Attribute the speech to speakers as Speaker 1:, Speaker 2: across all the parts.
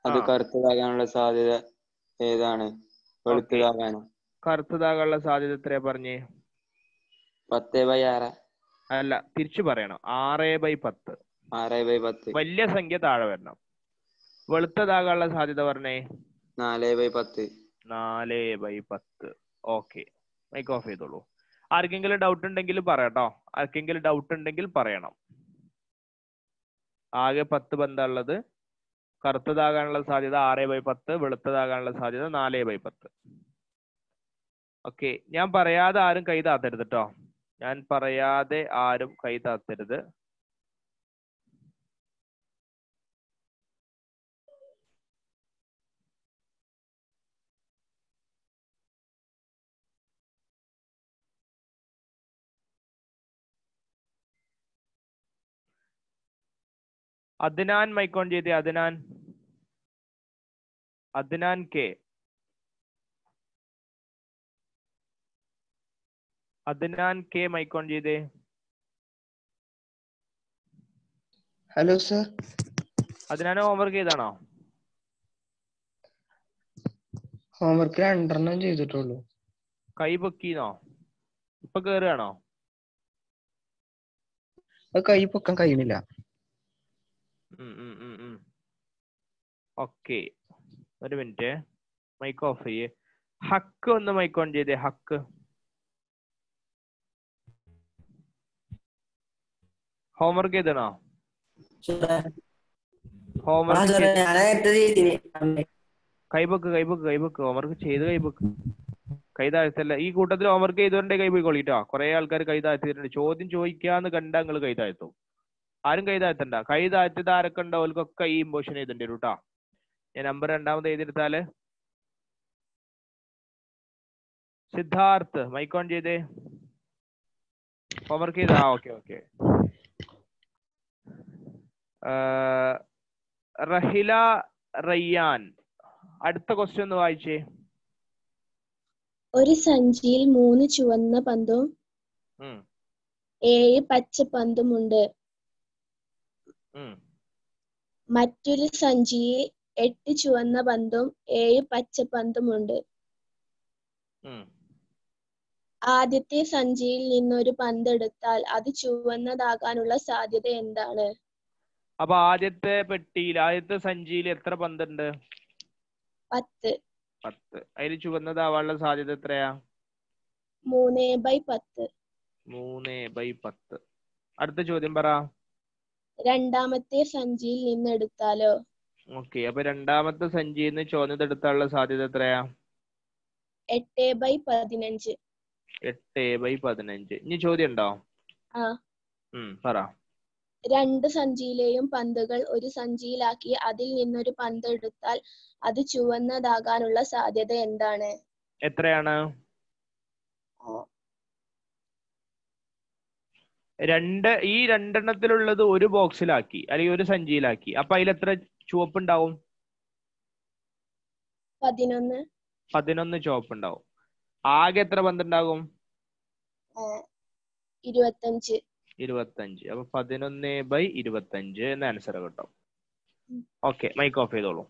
Speaker 1: അത്
Speaker 2: ആ.
Speaker 1: കറുത്തതാകാനുള്ള സാധ്യത ഏതാണ് വെളുത്തതാകാനോ
Speaker 2: കറുത്തതാകാനുള്ള സാധ്യത എത്രയാ പറഞ്ഞേ
Speaker 1: പത്ത് ബൈ ആറ്
Speaker 2: അല്ല തിരിച്ചു പറയണം ആറ് ബൈ പത്ത്
Speaker 1: ആറ് ബൈ പത്ത്
Speaker 2: വലിയ സംഖ്യ താഴെ വരണം വെളുത്തതാകാനുള്ള സാധ്യത പറഞ്ഞേ
Speaker 1: നാല് ബൈ പത്ത്
Speaker 2: നാല് ബൈ പത്ത് ഓക്കെ മൈക്ക് ഓഫ് ചെയ്തോളൂ ആർക്കെങ്കിലും ഡൗട്ട് ഉണ്ടെങ്കിൽ പറയാട്ടോ ആർക്കെങ്കിലും ഡൗട്ട് ഉണ്ടെങ്കിൽ പറയണം ആകെ പത്ത് ബന്ധമുള്ളത് കറുത്തതാകാനുള്ള സാധ്യത ആറ് ബൈ പത്ത് വെളുത്തതാകാനുള്ള സാധ്യത നാല് ബൈ പത്ത് ഓക്കെ ഞാൻ പറയാതെ ആരും കൈ താത്തരുത് കേട്ടോ ഞാൻ പറയാതെ ആരും കൈ താത്തരുത് അദ്നാൻ മൈക്കോൺ ചെയ്തേ Adnan Adnan K Adnan K mic on ചെയ്തേ
Speaker 3: ഹലോ സർ
Speaker 2: അദ്നാൻ ഹോംവർക്ക് ചെയ്താണോ
Speaker 3: ഹോംവർക്ക് രണ്ടെണ്ണം ചെയ്തിട്ടുള്ളൂ
Speaker 2: കൈ പൊക്കിന്നോ ഇപ്പൊ കേറുകയാണോ
Speaker 3: അത് കൈ പൊക്കാൻ കഴിയുന്നില്ല
Speaker 2: ഓക്കെ ഒരു മിനിറ്റ് മൈക്ക് ഓഫ് ചെയ്യേ ഹക്ക് ഒന്ന് മൈക്ക് ഓൺ ചെയ്തേ ഹക്ക് ഹോംവർക്ക് ചെയ്തണോ ഹോംവർക്ക് കൈബുക്ക് കൈബുക്ക് കൈബുക്ക് ഹോംവർക്ക് ചെയ്ത് കൈബുക്ക് കൈ താഴ്ത്തല്ല ഈ കൂട്ടത്തിൽ ഹോംവർക്ക് ചെയ്തോണ്ടേ കൈ പോയി കൊള്ളിട്ടോ കുറെ ആൾക്കാർ കൈ താഴ്ത്തിയിട്ടുണ്ട് ചോദ്യം ചോദിക്കാന്ന് കണ്ടാ നിങ്ങൾ കൈ താഴ്ത്തും ആരും കൈ താഴ്ത്തണ്ട കൈ താഴ്ത്തത് ആരൊക്കെ ഉണ്ടോ അവർക്കൊക്കെ ഈ ഇമ്പോഷൻ എഴുതേണ്ടി വരും കേട്ടോ ഞാൻ നമ്പർ രണ്ടാമത് എഴുതിയെടുത്താല് സിദ്ധാർത്ഥ് മൈക്ക് ഓൺ ചെയ്തേ ഹോംവർക്ക് ചെയ്ത ആ ഓക്കെ ഓക്കെ റഹില റയ്യാൻ അടുത്ത ക്വസ്റ്റ്യൻ ഒന്ന് വായിച്ചേ
Speaker 4: ഒരു സഞ്ചിയിൽ മൂന്ന് ചുവന്ന പന്തും
Speaker 2: ഉം,
Speaker 4: ഏഴ് പച്ച പന്തുമുണ്ട്
Speaker 2: ഉം.
Speaker 4: മറ്റൊരു സഞ്ചിയിൽ എട്ട് ചുവന്ന പന്തും ഏഴ് പച്ച പന്തുമുണ്ട്
Speaker 2: ഉം.
Speaker 4: ആദ്യത്തെ സഞ്ചിയിൽ നിന്നൊരു പന്ത് എടുത്താൽ അത് ചുവന്നതാകാനുള്ള സാധ്യത എന്താണ്
Speaker 2: അപ്പൊ ആദ്യത്തെ പെട്ടിയിൽ ആദ്യത്തെ സഞ്ചിയിൽ എത്ര പന്തുണ്ട്
Speaker 4: പത്ത്
Speaker 2: പത്ത് അതിൽ ചുവന്നതാവാനുള്ള സാധ്യത എത്രയാ
Speaker 4: മൂന്ന് ബൈ പത്ത്
Speaker 2: മൂന്ന് ബൈ പത്ത് അടുത്ത ചോദ്യം പറ
Speaker 4: രണ്ടാമത്തെ സഞ്ചിയിൽ നിന്ന് എടുത്താലോ
Speaker 2: ഓക്കെ അപ്പൊ രണ്ടാമത്തെ സഞ്ചിയിൽ നിന്ന് ചുവന്നതെടുത്താനുള്ള സാധ്യത എത്രയാ
Speaker 4: എട്ട് ബൈ പതിനഞ്ച്
Speaker 2: എട്ട് ബൈ പതിനഞ്ച് ഇനി ചോദ്യം ഉണ്ടോ
Speaker 4: ആ
Speaker 2: ഉം പറ
Speaker 4: രണ്ട് സഞ്ചിയിലെയും പന്തുകൾ ഒരു സഞ്ചിയിലാക്കി അതിൽ നിന്നൊരു പന്ത് എടുത്താൽ അത് ചുവന്നതാകാനുള്ള സാധ്യത എന്താണ്
Speaker 2: എത്രയാണ് രണ്ട് ഈ രണ്ടെണ്ണത്തിലുള്ളത് ഒരു ബോക്സിലാക്കി അല്ലെങ്കിൽ ഒരു സഞ്ചിയിലാക്കി അപ്പൊ അതിൽ എത്ര ചുവപ്പ് ഉണ്ടാവും
Speaker 4: പതിനൊന്ന്
Speaker 2: പതിനൊന്ന് ചുവപ്പ് ഉണ്ടാവും ആകെ എത്ര പന്തുണ്ടാകും
Speaker 4: ആ, ഇരുപത്തഞ്ച്
Speaker 2: ഇരുപത്തഞ്ച് അപ്പൊ പതിനൊന്ന് ബൈ ഇരുപത്തഞ്ച് എന്ന ആൻസർ കിട്ടും ഓക്കെ മൈക്ക് ഓഫ് ചെയ്തോളൂ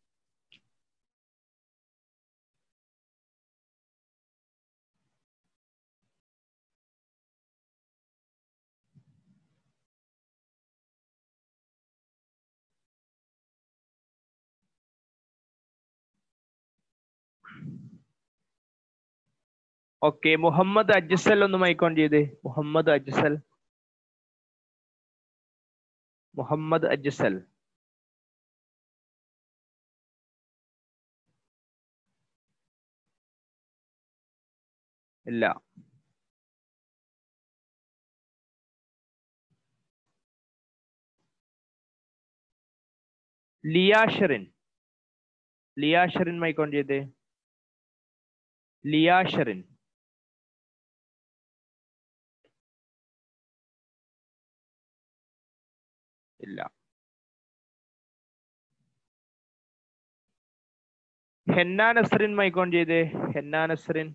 Speaker 2: ഓക്കെ മുഹമ്മദ് അജ്സൽ ഒന്ന് മൈക്ക് ഓൺ ചെയ്തേ മുഹമ്മദ് അജ്സൽ മുഹമ്മദ് അജ്സൽ ഇല്ല ലിയാഷറിൻ ലിയാഷറിൻ മൈക്ക് ഓൺ ചെയ്തേ ലിയാഷറിൻ ഇല്ല ഹെന്ന നസ്രിൻ മൈക്ക് ഓൺ ചെയ്തേ ഹെന്ന നസ്രിൻ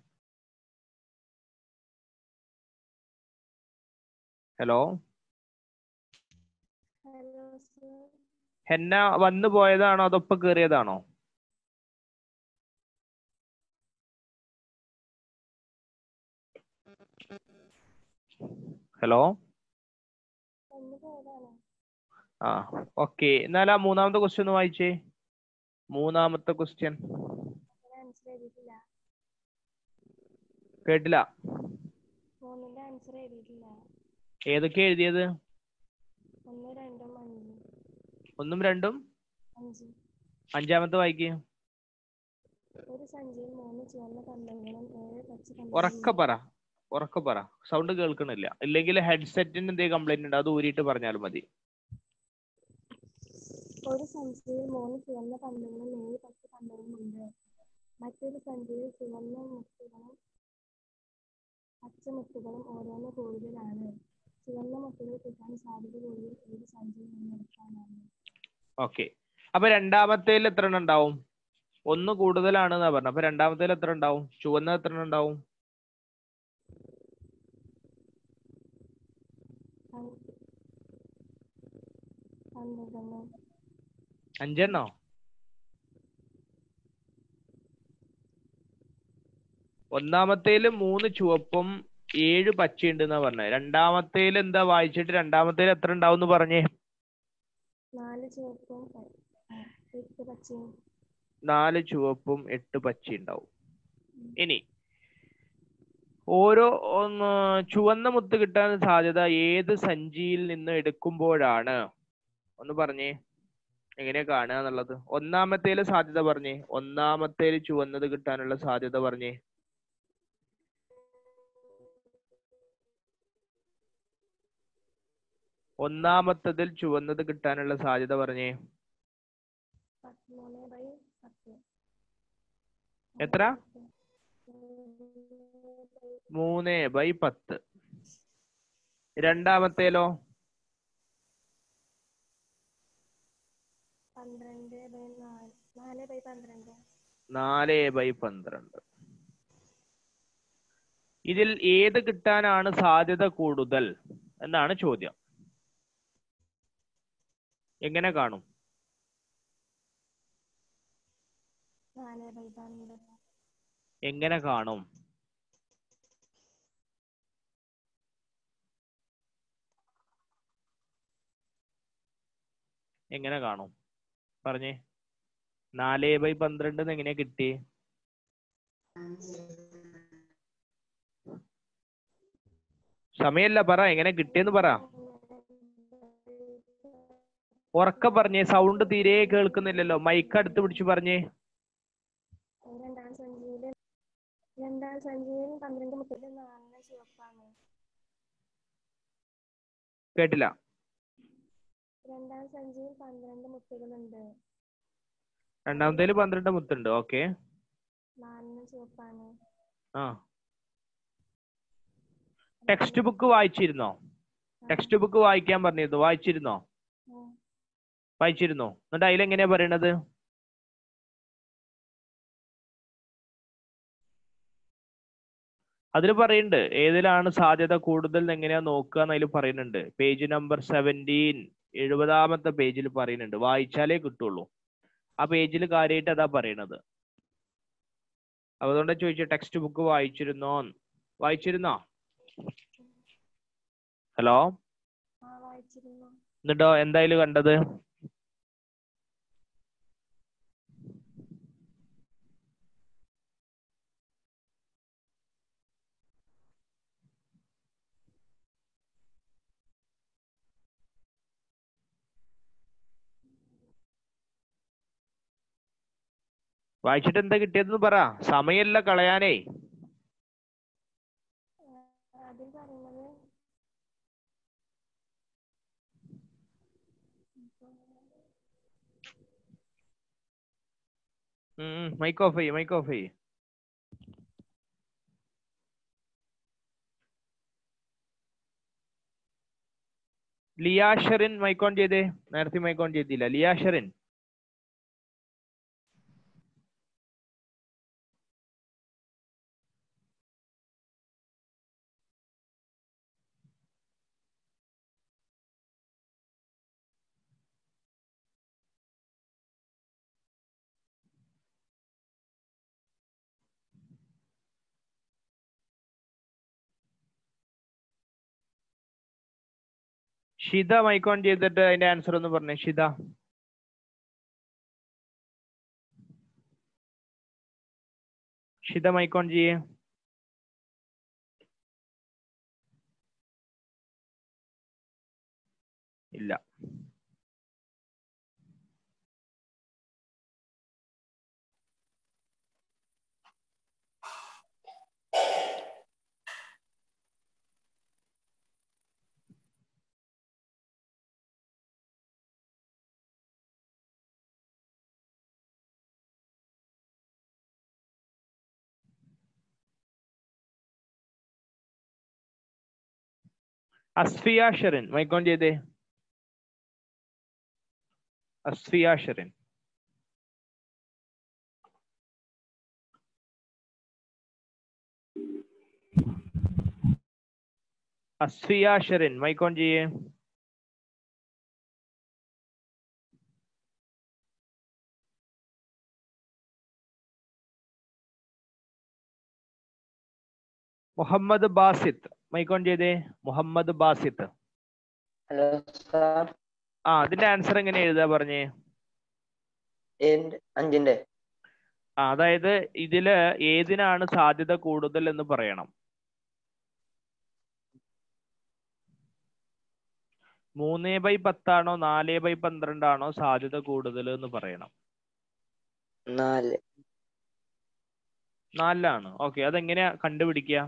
Speaker 2: ഹലോ ഹെന്ന വന്നു പോയതാണോ അതോ ഇപ്പൊ കേറിയതാണോ ഹലോ ആ ഓക്കെ എന്നാൽ ആ മൂന്നാമത്തെ ക്വസ്റ്റ്യൻ ഒന്ന് വായിച്ചേ മൂന്നാമത്തെ ക്വസ്റ്റ്യൻ
Speaker 4: ആൻസർ എഴുതിയിട്ടില്ല
Speaker 2: കേട്ടില്ല
Speaker 4: മൂന്നിന്റെ ആൻസർ എഴുതിയിട്ടില്ല
Speaker 2: ഏതൊക്കെയാ എഴുതിയത്
Speaker 4: ഒന്ന് രണ്ടും അഞ്ചും
Speaker 2: ഒന്നും രണ്ടും
Speaker 4: അഞ്ച്
Speaker 2: അഞ്ചാമത്തെ വായിക്ക്
Speaker 4: ഒരു സഞ്ചിയിൽ മൂന്ന് ചുവന്ന പന്തങ്ങളും ഏഴ് പച്ച
Speaker 2: ഉറക്കെ പറ ഉറക്കെ പറ സൗണ്ട് കേൾക്കണില്ല ഇല്ലെങ്കിൽ ഹെഡ്സെറ്റിന് എന്തെങ്കിലും കംപ്ലൈന്റ് ഉണ്ട് അത് ഊരിയിട്ട് പറഞ്ഞാലും മതി
Speaker 4: ഒരു സഞ്ചിയിൽ മൂന്ന് ചുവന്ന പന്തങ്ങളും ഏഴ് പച്ച പന്തങ്ങളും ഉണ്ട് മറ്റൊരു സഞ്ചിയിൽ ചുവന്ന മുത്തുകളും പച്ച മുത്തുകളും ഓരോന്ന് കൂടുതലാണ് ചുവന്ന മുത്തുകൾ കിട്ടാൻ സാധ്യത കൂടുതൽ ഏത് സഞ്ചിയിൽ നിന്ന് എടുക്കാനാണ്
Speaker 2: ഓക്കെ അപ്പൊ രണ്ടാമത്തേൽ എത്ര എണ്ണം ഉണ്ടാവും ഒന്ന് കൂടുതലാണ് എന്നാ പറഞ്ഞത് അപ്പൊ രണ്ടാമത്തേൽ എത്ര ഉണ്ടാവും ചുവന്ന എത്ര എണ്ണം ഉണ്ടാവും
Speaker 4: പന്ത്രണ്ടെണ്ണം
Speaker 2: അഞ്ചെണ്ണോ ഒന്നാമത്തേല് മൂന്ന് ചുവപ്പും ഏഴ് പച്ചയുണ്ട് എന്നാ പറഞ്ഞത് രണ്ടാമത്തേൽ എന്താ വായിച്ചിട്ട് രണ്ടാമത്തേൽ എത്ര ഉണ്ടാവും എന്ന് പറഞ്ഞേ
Speaker 4: നാല് ചുവപ്പും പ- ആ, എട്ട് പച്ചയും
Speaker 2: നാല് ചുവപ്പും എട്ട് പച്ചയും ഉണ്ടാവും ഇനി ഓരോ ഒന്ന് ചുവന്ന മുത്ത് കിട്ടാൻ സാധ്യത ഏത് സഞ്ചിയിൽ നിന്ന് എടുക്കുമ്പോഴാണ് ഒന്ന് പറഞ്ഞേ എങ്ങനെയാ കാണുക എന്നുള്ളത് ഒന്നാമത്തേല് സാധ്യത പറഞ്ഞേ ഒന്നാമത്തേല് ചുവന്നത് കിട്ടാനുള്ള സാധ്യത പറഞ്ഞേ ഒന്നാമത്തതിൽ ചുവന്നത് കിട്ടാനുള്ള സാധ്യത പറഞ്ഞേ
Speaker 4: പത്ത് മൂന്ന് ബൈ പത്ത്
Speaker 2: എത്ര മൂന്ന് ബൈ പത്ത് രണ്ടാമത്തേലോ
Speaker 4: പന്ത്രണ്ട് ബൈ നാല് നാല് ബൈ പന്ത്രണ്ട്
Speaker 2: നാല് ബൈ പന്ത്രണ്ട് ഇതിൽ ഏത് കിട്ടാനാണ് സാധ്യത കൂടുതൽ എന്നാണ് ചോദ്യം എങ്ങനെ കാണും
Speaker 4: നാല് ബൈ പന്ത്രണ്ട്
Speaker 2: എങ്ങനെ കാണും എങ്ങനെ കാണും പറഞ്ഞേ നാല് ബൈ പന്ത്രണ്ട് എങ്ങനെയാ കിട്ടി സമയല്ല പറ എങ്ങനെ കിട്ടിയെന്ന് പറ ഉറക്കെ പറഞ്ഞേ സൗണ്ട് തീരെ കേൾക്കുന്നില്ലല്ലോ മൈക്ക് അടുത്ത് പിടിച്ച് പറഞ്ഞേ
Speaker 4: രണ്ടാം സഞ്ചിയില് രണ്ടാം സഞ്ചിയിൽ പന്ത്രണ്ട് മുപ്പത്തി നാലിന് ചുവപ്പാണ്
Speaker 2: കേട്ടില്ല
Speaker 4: രണ്ടാം സഞ്ചിയിൽ പന്ത്രണ്ട് മുത്തുകളുണ്ട്
Speaker 2: രണ്ടാമത്തേല് പന്ത്രണ്ട് മുത്തുണ്ട് ഓക്കെ
Speaker 4: നാലിന് ചുവപ്പാണ്
Speaker 2: ആ ടെക്സ്റ്റ് ബുക്ക് വായിച്ചിരുന്നോ ടെക്സ്റ്റ് ബുക്ക് വായിക്കാൻ പറഞ്ഞിരുന്നു വായിച്ചിരുന്നോ
Speaker 4: ആ.
Speaker 2: വായിച്ചിരുന്നോ എന്നിട്ട് അതിലെങ്ങനെയാ പറയണത് അതിൽ പറയുന്നുണ്ട് ഏതിലാണ് സാധ്യത കൂടുതൽ എന്ന് എങ്ങനെയാ നോക്കുക എന്ന് അതിൽ പറയുന്നുണ്ട് പേജ് നമ്പർ സെവൻറ്റീൻ എഴുപതാമത്തെ പേജിൽ പറയുന്നുണ്ട് വായിച്ചാലേ കിട്ടുള്ളൂ ആ പേജിൽ കാര്യമായിട്ട് അതാ പറയണത് അതുകൊണ്ട് ചോദിച്ചു ടെക്സ്റ്റ് ബുക്ക് വായിച്ചിരുന്നോ വായിച്ചിരുന്നോ ഹലോ
Speaker 4: ആ വായിച്ചിരുന്നു
Speaker 2: എന്നിട്ടോ എന്തായാലും കണ്ടത് വായിച്ചിട്ട് എന്താ കിട്ടിയതെന്ന് പറ സമയല്ല കളയാനേ
Speaker 4: അതിൽ പറയുന്നത്
Speaker 2: മൈക്ക് ഓഫ് ചെയ്യ് മൈക്ക് ഓഫ് ചെയ്യ് ലിയാഷറിൻ മൈക്ക് ഓൺ ചെയ്തേ നേരത്തെ മൈക്ക് ഓൺ ചെയ്തില്ല ലിയാഷറിൻ ഷിത മൈക്കോൺ ചെയ്തിട്ട് അതിന്റെ ആൻസർ ഒന്ന് പറഞ്ഞേ ഷിത ഷിത മൈക്കോൺ ചെയ്യേ ഇല്ല അസ്ഫിയ ഷെറിൻ മൈക്കോൺ ചെയ്തേ അസ്ഫിയ ഷെറിൻ അസ്ഫിയ ഷെറിൻ മൈക്കോൺ ചെയ്യേ മുഹമ്മദ് ബാസിത്ത് മൈക്കോൺ ചെയ്തേ മുഹമ്മദ് ബാസിത്ത്
Speaker 5: ഹലോ സാർ
Speaker 2: ആ അതിന്റെ ആൻസർ എങ്ങനെ എഴുതാ പറഞ്ഞേ
Speaker 5: ഏതിന്റെ അഞ്ചിന്റെ
Speaker 2: ആ അതായത് ഇതില് ഏതിനാണ് സാധ്യത കൂടുതൽ എന്ന് പറയണം മൂന്ന് ബൈ പത്താണോ നാല് ബൈ പന്ത്രണ്ടാണോ സാധ്യത കൂടുതൽ എന്ന് പറയണം
Speaker 5: നാല്
Speaker 2: നാലിലാണ് ഓക്കെ അതെങ്ങനെയാ കണ്ടുപിടിക്കുക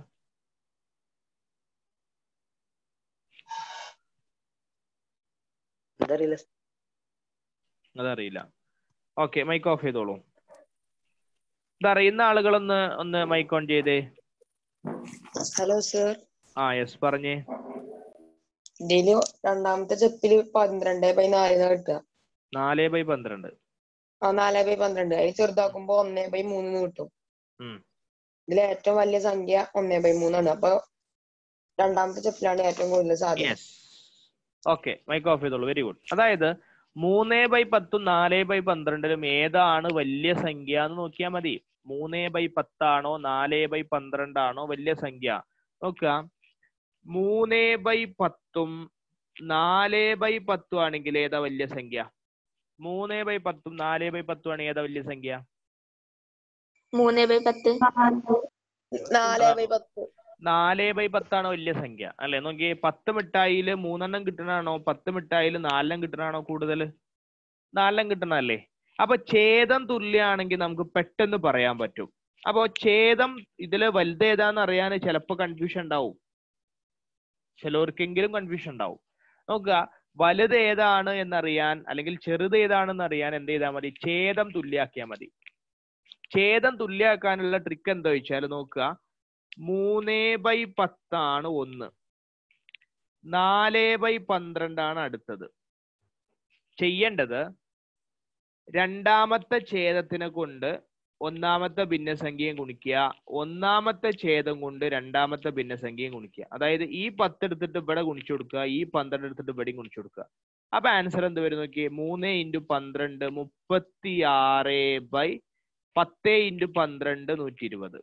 Speaker 5: എന്തറിയില്ല
Speaker 2: അതറിയില്ല ഓക്കെ മൈക്ക് ഓഫ് ചെയ്തോളൂ ഇതറിയുന്ന ആളുകളൊന്ന് ഒന്ന് മൈക്ക് ഓൺ ചെയ്തേ
Speaker 3: ഹലോ സർ
Speaker 2: ആ യെസ് പറഞ്ഞേ
Speaker 3: ഇതില് രണ്ടാമത്തെ സ്റ്റെപ്പില് പന്ത്രണ്ട് ബൈ നാലിനാ കിട്ടുക
Speaker 2: നാല് ബൈ പന്ത്രണ്ട്
Speaker 3: ആ നാല് ബൈ പന്ത്രണ്ട് അതിൽ ചെറുതാക്കുമ്പോ ഒന്നേ ബൈ മൂന്നിന് കിട്ടും
Speaker 2: ഉം.
Speaker 3: ഇതിൽ ഏറ്റവും വലിയ സംഖ്യ ഒന്നേ ബൈ മൂന്നാണ് അപ്പൊ രണ്ടാമത്തെ സ്റ്റെപ്പിലാണ് ഏറ്റവും കൂടുതൽ സാധ്യത
Speaker 2: യെസ് ഓക്കെ മൈക്ക് ഓഫ് ചെയ്തോളൂ വെരി ഗുഡ് അതായത് മൂന്ന് ബൈ പത്തും നാല് ബൈ പന്ത്രണ്ടിലും ഏതാണ് വലിയ സംഖ്യ എന്ന് നോക്കിയാൽ മതി മൂന്ന് ബൈ പത്താണോ നാല് ബൈ പന്ത്രണ്ടാണോ വലിയ സംഖ്യ നോക്കുക മൂന്ന് ബൈ പത്തും നാല് ബൈ പത്തും ആണെങ്കിൽ ഏതാ വലിയ സംഖ്യ മൂന്ന് ബൈ പത്തും നാല് ബൈ പത്തും ആണ് ഏതാ വലിയ സംഖ്യ
Speaker 4: മൂന്ന് ബൈ പത്ത്
Speaker 3: നാല് ബൈ പത്ത്
Speaker 2: നാല് ബൈ പത്താണ് വലിയ സംഖ്യ അല്ലെ നോക്കിയേ പത്ത് മിഠായില് മൂന്നെണ്ണം കിട്ടണാണോ പത്ത് മിഠായില് നാലെണ്ണം കിട്ടണാണോ കൂടുതൽ നാലെണ്ണം കിട്ടണല്ലേ അപ്പൊ ഛേദം തുല്യാണെങ്കിൽ നമുക്ക് പെട്ടെന്ന് പറയാൻ പറ്റും അപ്പൊ ഛേദം ഇതില് വലുത് ഏതാന്ന് അറിയാൻ ചിലപ്പോ കൺഫ്യൂഷൻ ഉണ്ടാവും ചിലവർക്കെങ്കിലും കൺഫ്യൂഷൻ ഉണ്ടാവും നോക്കുക വലുത് ഏതാണ് എന്നറിയാൻ അല്ലെങ്കിൽ ചെറുത് ഏതാണെന്ന് അറിയാൻ എന്ത് ചെയ്താൽ മതി ഛേദം തുല്യാക്കിയാൽ മതി ഛേദം തുല്യാക്കാനുള്ള ട്രിക്ക് എന്താ വെച്ചാൽ നോക്കുക മൂന്ന് ബൈ പത്താണ് ഒന്ന് നാല് ബൈ പന്ത്രണ്ടാണ് അടുത്തത് ചെയ്യേണ്ടത് രണ്ടാമത്തെ ഛേദത്തിനെ കൊണ്ട് ഒന്നാമത്തെ ഭിന്നസംഖ്യയും ഗുണിക്കുക ഒന്നാമത്തെ ഛേദം കൊണ്ട് രണ്ടാമത്തെ ഭിന്നസംഖ്യയും ഗുണിക്കുക അതായത് ഈ പത്ത് എടുത്തിട്ട് ഇവിടെ ഗുണിച്ചു കൊടുക്കുക ഈ പന്ത്രണ്ട് എടുത്തിട്ട് ഇവിടെയും ഗുണിച്ചു കൊടുക്കുക അപ്പൊ ആൻസർ എന്ത് വരും നോക്കിയേ മൂന്ന് ഇൻറ്റു പന്ത്രണ്ട് മുപ്പത്തി ആറ് ബൈ പത്ത് ഇൻറ്റു പന്ത്രണ്ട് നൂറ്റി ഇരുപത്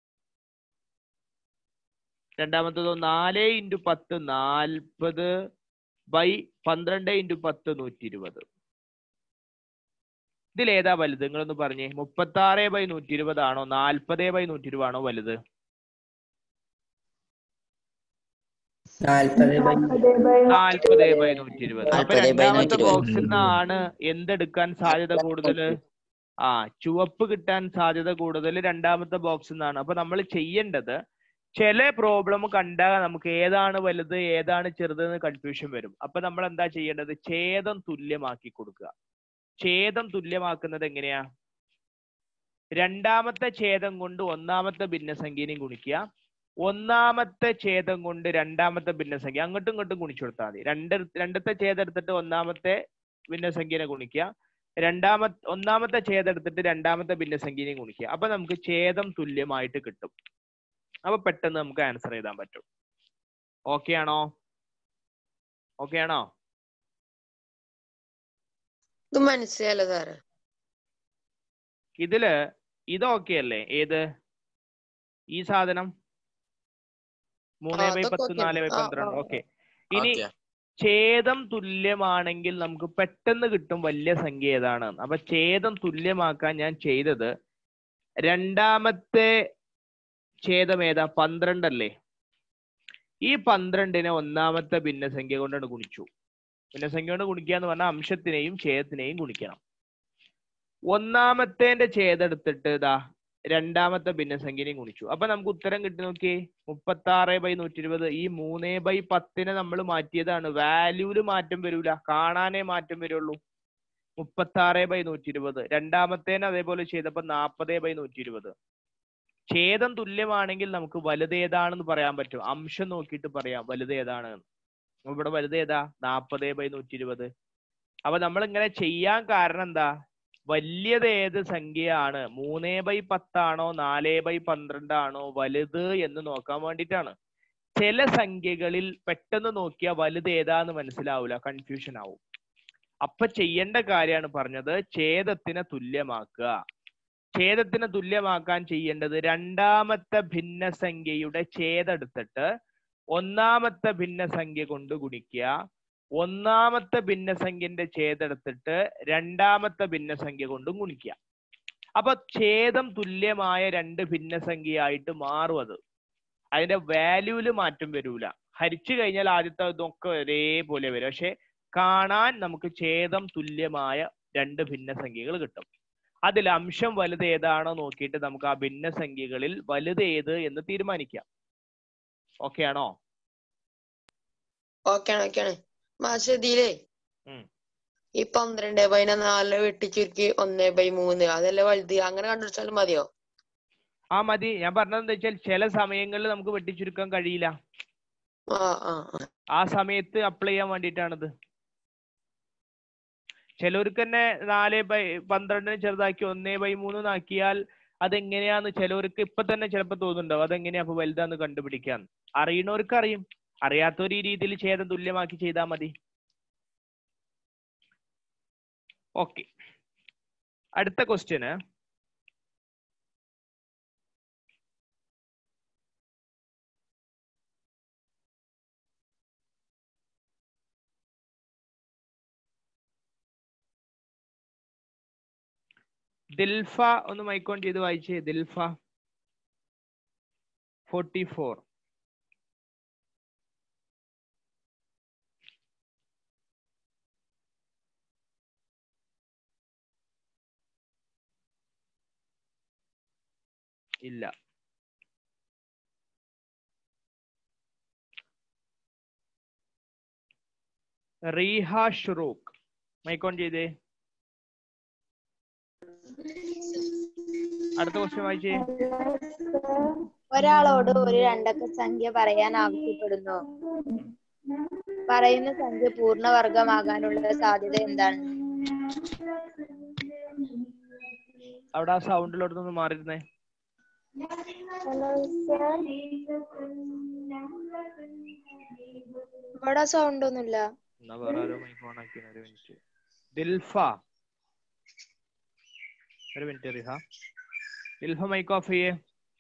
Speaker 2: രണ്ടാമത്തതോ നാല് ഇൻറ്റു പത്ത് നാൽപ്പത് ബൈ പന്ത്രണ്ട് ഇൻറ്റു പത്ത് നൂറ്റി ഇരുപത് ഇതിലേതാ വലുത് നിങ്ങളൊന്ന് പറഞ്ഞേ മുപ്പത്തി ആറ് ബൈ നൂറ്റി ഇരുപതാണോ നാൽപ്പത് ബൈ നൂറ്റി ഇരുപതാണോ വലുത്
Speaker 5: നാൽപ്പത് ബൈ
Speaker 2: നാൽപ്പത് ബൈ നൂറ്റി ഇരുപത് അപ്പൊ
Speaker 5: 40 by
Speaker 2: രണ്ടാമത്തെ
Speaker 5: 120.
Speaker 2: ബോക്സിൽ നിന്നാണ് എന്തെടുക്കാൻ സാധ്യത കൂടുതൽ ആ ചുവപ്പ് കിട്ടാൻ സാധ്യത കൂടുതൽ രണ്ടാമത്തെ ബോക്സിൽ നിന്നാണ് അപ്പൊ നമ്മൾ ചെയ്യേണ്ടത് ചില പ്രോബ്ലം കണ്ടാൽ നമുക്ക് ഏതാണ് വലുത് ഏതാണ് ചെറുത് എന്ന് കൺഫ്യൂഷൻ വരും അപ്പൊ നമ്മൾ എന്താ ചെയ്യേണ്ടത് ഛേദം തുല്യമാക്കി കൊടുക്കുക ഛേദം തുല്യമാക്കുന്നത് എങ്ങനെയാ രണ്ടാമത്തെ ഛേദം കൊണ്ട് ഒന്നാമത്തെ ഭിന്നസംഖ്യനെയും ഗുണിക്കുക ഒന്നാമത്തെ ഛേദം കൊണ്ട് രണ്ടാമത്തെ ഭിന്നസംഖ്യ അങ്ങോട്ടും ഇങ്ങോട്ടും ഗുണിച്ചു കൊടുത്താൽ മതി രണ്ട് രണ്ടത്തെ ഛേദം എടുത്തിട്ട് ഒന്നാമത്തെ ഭിന്നസംഖ്യനെ ഗുണിക്കുക രണ്ടാമത്തെ ഒന്നാമത്തെ ഛേദം എടുത്തിട്ട് രണ്ടാമത്തെ ഭിന്നസംഖ്യനെയും ഗുണിക്കുക അപ്പൊ നമുക്ക് ഛേദം തുല്യമായിട്ട് കിട്ടും അപ്പൊ പെട്ടെന്ന് നമുക്ക് ആൻസർ എഴുതാൻ പറ്റും ഓക്കെ ആണോ ഓക്കെ ആണോ
Speaker 3: ഇത് മനസ്സിലായല്ലോ സാറ്
Speaker 2: ഇതില് ഇത് ഓക്കെ അല്ലേ ഏത് ഈ സാധനം മൂന്ന് ബൈ
Speaker 3: അതൊക്കെ
Speaker 2: പത്ത്
Speaker 3: okay
Speaker 2: നാല് ബൈ
Speaker 3: ആണ്. ആ,
Speaker 2: പന്ത്രണ്ട്
Speaker 3: ആ,
Speaker 2: ഓക്കെ ഇനി
Speaker 6: ഓക്കെ
Speaker 2: ഛേദം തുല്യമാണെങ്കിൽ നമുക്ക് പെട്ടെന്ന് കിട്ടും വലിയ സംഖ്യ ഏതാണ് അപ്പൊ ഛേദം തുല്യമാക്കാൻ ഞാൻ ചെയ്തത് രണ്ടാമത്തെ ഛേദം ഏതാ പന്ത്രണ്ടല്ലേ ഈ പന്ത്രണ്ടിനെ ഒന്നാമത്തെ ഭിന്നസംഖ്യ കൊണ്ടാണ് ഗുണിച്ചു ഭിന്നസംഖ്യ കൊണ്ട് ഗുണിക്കുക എന്ന് പറഞ്ഞാൽ അംശത്തിനെയും ഛേദത്തിനെയും ഗുണിക്കണം ഒന്നാമത്തേന്റെ ഛേദം എടുത്തിട്ട് ഇതാ രണ്ടാമത്തെ ഭിന്നസംഖ്യനെയും ഗുണിച്ചു അപ്പൊ നമുക്ക് ഉത്തരം കിട്ടി നോക്കിയേ മുപ്പത്തി ആറ് ബൈ നൂറ്റി ഇരുപത് ഈ മൂന്നേ ബൈ പത്തിനെ നമ്മൾ മാറ്റിയതാണ് വാല്യൂല് മാറ്റം വരൂല കാണാനേ മാറ്റം വരുള്ളൂ മുപ്പത്തി ആറ് ബൈ നൂറ്റി ഇരുപത് രണ്ടാമത്തേനെ അതേപോലെ ചെയ്തപ്പോ നാപ്പത് ബൈ നൂറ്റി ഇരുപത് ഛേദം തുല്യമാണെങ്കിൽ നമുക്ക് വലുത് ഏതാണെന്ന് പറയാൻ പറ്റും അംശം നോക്കിയിട്ട് പറയാം വലുത് ഏതാണ് എന്ന്. അപ്പൊ ഇവിടെ വലുത് ഏതാ നാപ്പത് ബൈ നൂറ്റി ഇരുപത് അപ്പൊ നമ്മൾ ഇങ്ങനെ ചെയ്യാൻ കാരണം എന്താ വലിയത് ഏത് സംഖ്യയാണ് മൂന്നേ ബൈ പത്താണോ നാലേ ബൈ പന്ത്രണ്ടാണോ വലുത് എന്ന് നോക്കാൻ വേണ്ടിയിട്ടാണ് ചില സംഖ്യകളിൽ പെട്ടെന്ന് നോക്കിയാൽ വലുത് ഏതാന്ന് മനസ്സിലാവൂല കൺഫ്യൂഷൻ ആവും അപ്പൊ ചെയ്യേണ്ട കാര്യമാണ് പറഞ്ഞത് ഛേദത്തിനെ തുല്യമാക്കുക ഛേദത്തിനെ തുല്യമാക്കാൻ ചെയ്യേണ്ടത് രണ്ടാമത്തെ ഭിന്നസംഖ്യയുടെ ഛേദെടുത്തിട്ട് ഒന്നാമത്തെ ഭിന്നസംഖ്യ കൊണ്ട് ഗുണിക്കുക ഒന്നാമത്തെ ഭിന്നസംഖ്യന്റെ ഛേദെടുത്തിട്ട് രണ്ടാമത്തെ ഭിന്നസംഖ്യ കൊണ്ടും ഗുണിക്കുക അപ്പൊ ഛേദം തുല്യമായ രണ്ട് ഭിന്നസംഖ്യയായിട്ട് മാറും അത് അതിന്റെ വാല്യൂല് മാറ്റം വരൂല ഹരിച്ചു കഴിഞ്ഞാൽ ആദ്യത്തെ ഇതൊക്കെ ഒരേപോലെ വരും പക്ഷെ കാണാൻ നമുക്ക് ഛേദം തുല്യമായ രണ്ട് ഭിന്നസംഖ്യകൾ കിട്ടും അതിൽ അംശം വലുത് ഏതാണോ നോക്കിയിട്ട് നമുക്ക് ആ ഭിന്നസംഖ്യകളിൽ വലുത് ഏത് എന്ന് തീരുമാനിക്കാം ഓക്കെ ആണോ
Speaker 3: ഓക്കെയാണ് ഓക്കെയാണ് മാഷതിയിലേ
Speaker 2: ഉം.
Speaker 3: ഈ പന്ത്രണ്ട് ബൈ നാല് വെട്ടിച്ചുരുക്കി ഒന്ന് ബൈ മൂന്ന് അതല്ലേ വലുത് അങ്ങനെ കണ്ടുപിടിച്ചാലും മതിയോ
Speaker 2: ആ മതി ഞാൻ പറഞ്ഞത് എന്താ വെച്ചാൽ ചില സമയങ്ങളിൽ നമുക്ക് വെട്ടിച്ചുരുക്കാൻ കഴിയില്ല
Speaker 3: ആ ആ ആ.
Speaker 2: ആ സമയത്ത് അപ്ലൈ ചെയ്യാൻ വേണ്ടിയിട്ടാണിത് ചിലവർക്ക് തന്നെ നാല് ബൈ പന്ത്രണ്ടിന് ചെറുതാക്കി ഒന്നേ ബൈ മൂന്ന് ആക്കിയാൽ അതെങ്ങനെയാന്ന് ചിലവർക്ക് ഇപ്പൊ തന്നെ ചിലപ്പോ തോന്നുന്നുണ്ടാവും അതെങ്ങനെയാ അപ്പൊ വലുതാന്ന് കണ്ടുപിടിക്കാന്ന് അറിയണവർക്ക് അറിയും അറിയാത്തവർ ഈ രീതിയിൽ ഛേദം തുല്യമാക്കി ചെയ്താൽ മതി ഓക്കെ അടുത്ത ക്വസ്റ്റ്യന് ദിൽഫ ഒന്ന് മൈക്കോൺ ചെയ്ത് വായിച്ചേ ദിൽഫ ഫോർട്ടി ഫോർ ഇല്ല റീഹ ഷുറൂഖ് മൈക്കോൺ ചെയ്തേ അടുത്ത ക്വസ്റ്റ്യൻ വായിച്ചേ
Speaker 6: ഒരാളോട് ഒരു രണ്ടക്ക സംഖ്യ പറയാൻ ആവശ്യപ്പെടുന്നു പറയുന്ന സംഖ്യ പൂർണ്ണവർഗമാകാനുള്ള സാധ്യത എന്താണ്
Speaker 2: അവിടെ ആ സൗണ്ടിലോട്ടൊന്ന് മാറിയിരുന്നേ
Speaker 6: ഇവിടെ സൗണ്ട് ഒന്നുമില്ല
Speaker 2: എന്നാ വേറെ ആരോ മൈക്കോൺ ആക്കി ഒരു മിനിറ്റ് ദിൽഫ ഒരു minute Riha Dilfa mic off ചെയ്യേ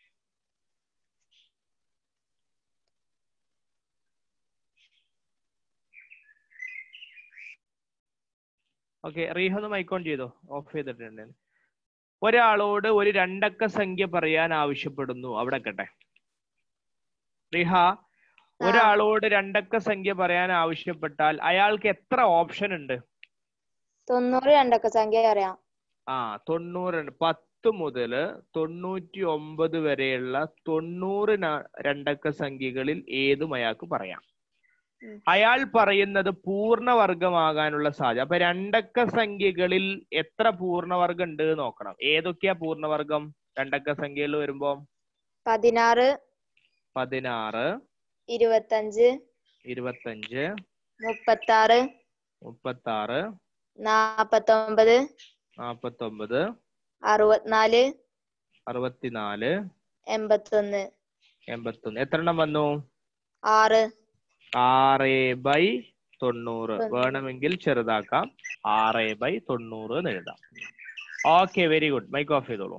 Speaker 2: ഓക്കെ റീഹ ഒന്ന് മൈക്ക് ഓൺ ചെയ്തോ ഓഫ് ചെയ്തിട്ടുണ്ട് ഒരാളോട് ഒരു രണ്ടക്ക സംഖ്യ പറയാൻ ആവശ്യപ്പെടുന്നു അവിടെ കട്ടെ റിഹ ഒരാളോട് രണ്ടക്ക സംഖ്യ പറയാൻ ആവശ്യപ്പെട്ടാൽ അയാൾക്ക് എത്ര ഓപ്ഷൻ ഉണ്ട്
Speaker 6: തൊണ്ണൂറ് രണ്ടക്ക സംഖ്യ അറിയാം
Speaker 2: ആ തൊണ്ണൂറ് പത്ത് മുതൽ തൊണ്ണൂറ്റി ഒമ്പത് വരെയുള്ള തൊണ്ണൂറ് ന- രണ്ടക്ക സംഖ്യകളിൽ ഏതും അയാൾക്ക് പറയാം
Speaker 6: ഉം.
Speaker 2: അയാൾ പറയുന്നത് പൂർണ്ണവർഗമാകാനുള്ള സാധ്യത അപ്പൊ രണ്ടക്ക സംഖ്യകളിൽ എത്ര പൂർണ്ണവർഗം ഉണ്ട് എന്ന് നോക്കണം ഏതൊക്കെയാ പൂർണ്ണവർഗം രണ്ടക്ക സംഖ്യകൾ വരുമ്പോ
Speaker 6: പതിനാറ്
Speaker 2: പതിനാറ്
Speaker 6: ഇരുപത്തഞ്ച്
Speaker 2: ഇരുപത്തഞ്ച്
Speaker 6: മുപ്പത്താറ്
Speaker 2: മുപ്പത്തി ആറ്
Speaker 6: നാപ്പത്തൊമ്പത്
Speaker 2: നാപ്പത്തൊമ്പത്
Speaker 6: അറുപത്തിനാല്
Speaker 2: അറുപത്തിനാല്
Speaker 6: എൺപത്തൊന്ന്
Speaker 2: എൺപത്തൊന്ന് എത്ര എണ്ണം വന്നു
Speaker 6: ആറ്
Speaker 2: ആറ് ബൈ തൊണ്ണൂറ്
Speaker 6: തൊണ്ണൂറ്.
Speaker 2: വേണമെങ്കിൽ ചെറുതാക്കാം ആറ് ബൈ തൊണ്ണൂറ് എന്ന് എഴുതാം okay very good mic off ചെയ്തോളൂ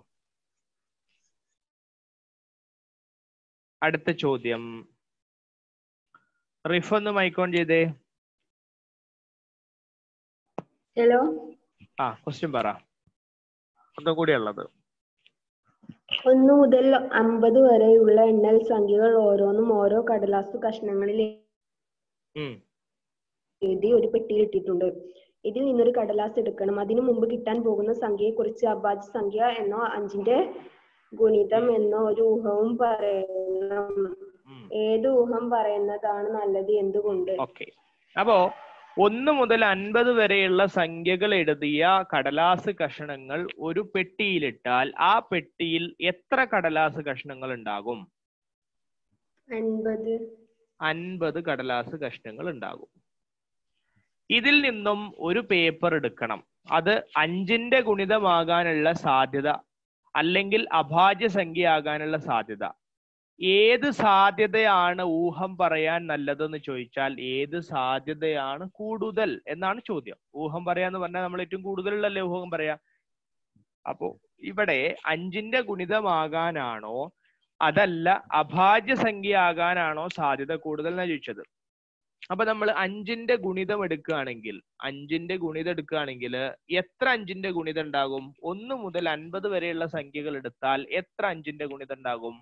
Speaker 2: അടുത്ത ചോദ്യം റിഫ് ഒന്ന് മൈക്ക് ഓൺ ചെയ്തേ
Speaker 7: ഹലോ
Speaker 2: ആ ക്വസ്റ്റ്യൻ പറ ഒന്നും കൂടിയുള്ളത്
Speaker 7: ഒന്ന് മുതൽ അമ്പത് വരെയുള്ള എണ്ണൽ സംഖ്യകൾ ഓരോന്നും ഓരോ കടലാസു കഷ്ണങ്ങളിൽ
Speaker 2: ഉം
Speaker 7: എഴുതി ഒരു പെട്ടിയിൽ ഇട്ടിട്ടുണ്ട് ഇതിൽ നിന്നൊരു കടലാസ് എടുക്കണം അതിനു മുമ്പ് കിട്ടാൻ പോകുന്ന സംഖ്യയെക്കുറിച്ച് അഭാജ്യ സംഖ്യ എന്നോ അഞ്ചിന്റെ ഗുണിതം എന്നോ ഒരു ഊഹവും പറയണം
Speaker 2: ഉം
Speaker 7: ഏത് ഊഹം പറയുന്നതാണ് നല്ലത് എന്തുകൊണ്ട്
Speaker 2: ഓക്കെ അപ്പോ ഒന്ന് മുതൽ അൻപത് വരെയുള്ള സംഖ്യകൾ എഴുതിയ കടലാസ് കഷണങ്ങൾ ഒരു പെട്ടിയിലിട്ടാൽ ആ പെട്ടിയിൽ എത്ര കടലാസ് കഷണങ്ങൾ ഉണ്ടാകും
Speaker 7: അൻപത്
Speaker 2: അൻപത് കടലാസ് കഷ്ണങ്ങൾ ഉണ്ടാകും ഇതിൽ നിന്നും ഒരു പേപ്പർ എടുക്കണം അത് അഞ്ചിന്റെ ഗുണിതമാകാനുള്ള സാധ്യത അല്ലെങ്കിൽ അഭാജ്യ സംഖ്യയാകാനുള്ള സാധ്യത ഏത് സാധ്യതയാണ് ഊഹം പറയാൻ നല്ലതെന്ന് ചോദിച്ചാൽ ഏത് സാധ്യതയാണ് കൂടുതൽ എന്നാണ് ചോദ്യം ഊഹം പറയാന്ന് പറഞ്ഞാൽ നമ്മൾ ഏറ്റവും കൂടുതലുള്ളല്ലേ ഊഹം പറയാ അപ്പോ ഇവിടെ അഞ്ചിന്റെ ഗുണിതമാകാനാണോ അതല്ല അഭാജ്യ സംഖ്യ ആകാനാണോ സാധ്യത കൂടുതൽ എന്നാ ചോദിച്ചത് അപ്പൊ നമ്മൾ അഞ്ചിന്റെ ഗുണിതം എടുക്കുകയാണെങ്കിൽ അഞ്ചിന്റെ ഗുണിതം എടുക്കുകയാണെങ്കിൽ എത്ര അഞ്ചിന്റെ ഗുണിതം ഉണ്ടാകും ഒന്ന് മുതൽ അൻപത് വരെയുള്ള സംഖ്യകൾ എടുത്താൽ എത്ര അഞ്ചിന്റെ ഗുണിതം ഉണ്ടാകും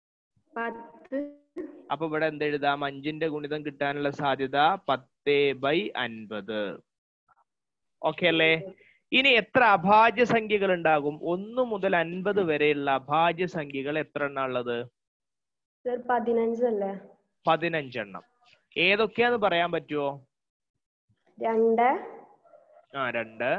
Speaker 7: പത്ത്
Speaker 2: അപ്പൊ ഇവിടെ എന്ത് എഴുതാം അഞ്ചിന്റെ ഗുണിതം കിട്ടാനുള്ള സാധ്യത പത്ത് ബൈ അൻപത് ഓക്കെ അല്ലേ ഇനി എത്ര അഭാജ്യ സംഖ്യകൾ ഉണ്ടാകും ഒന്ന് മുതൽ അൻപത് വരെയുള്ള അഭാജ്യ സംഖ്യകൾ എത്ര എണ്ണ ഉള്ളത്
Speaker 7: സർ പതിനഞ്ചല്ലേ
Speaker 2: പതിനഞ്ചെണ്ണം ഏതൊക്കെയാന്ന് പറയാൻ പറ്റുമോ
Speaker 7: രണ്ട്
Speaker 2: ആ രണ്ട്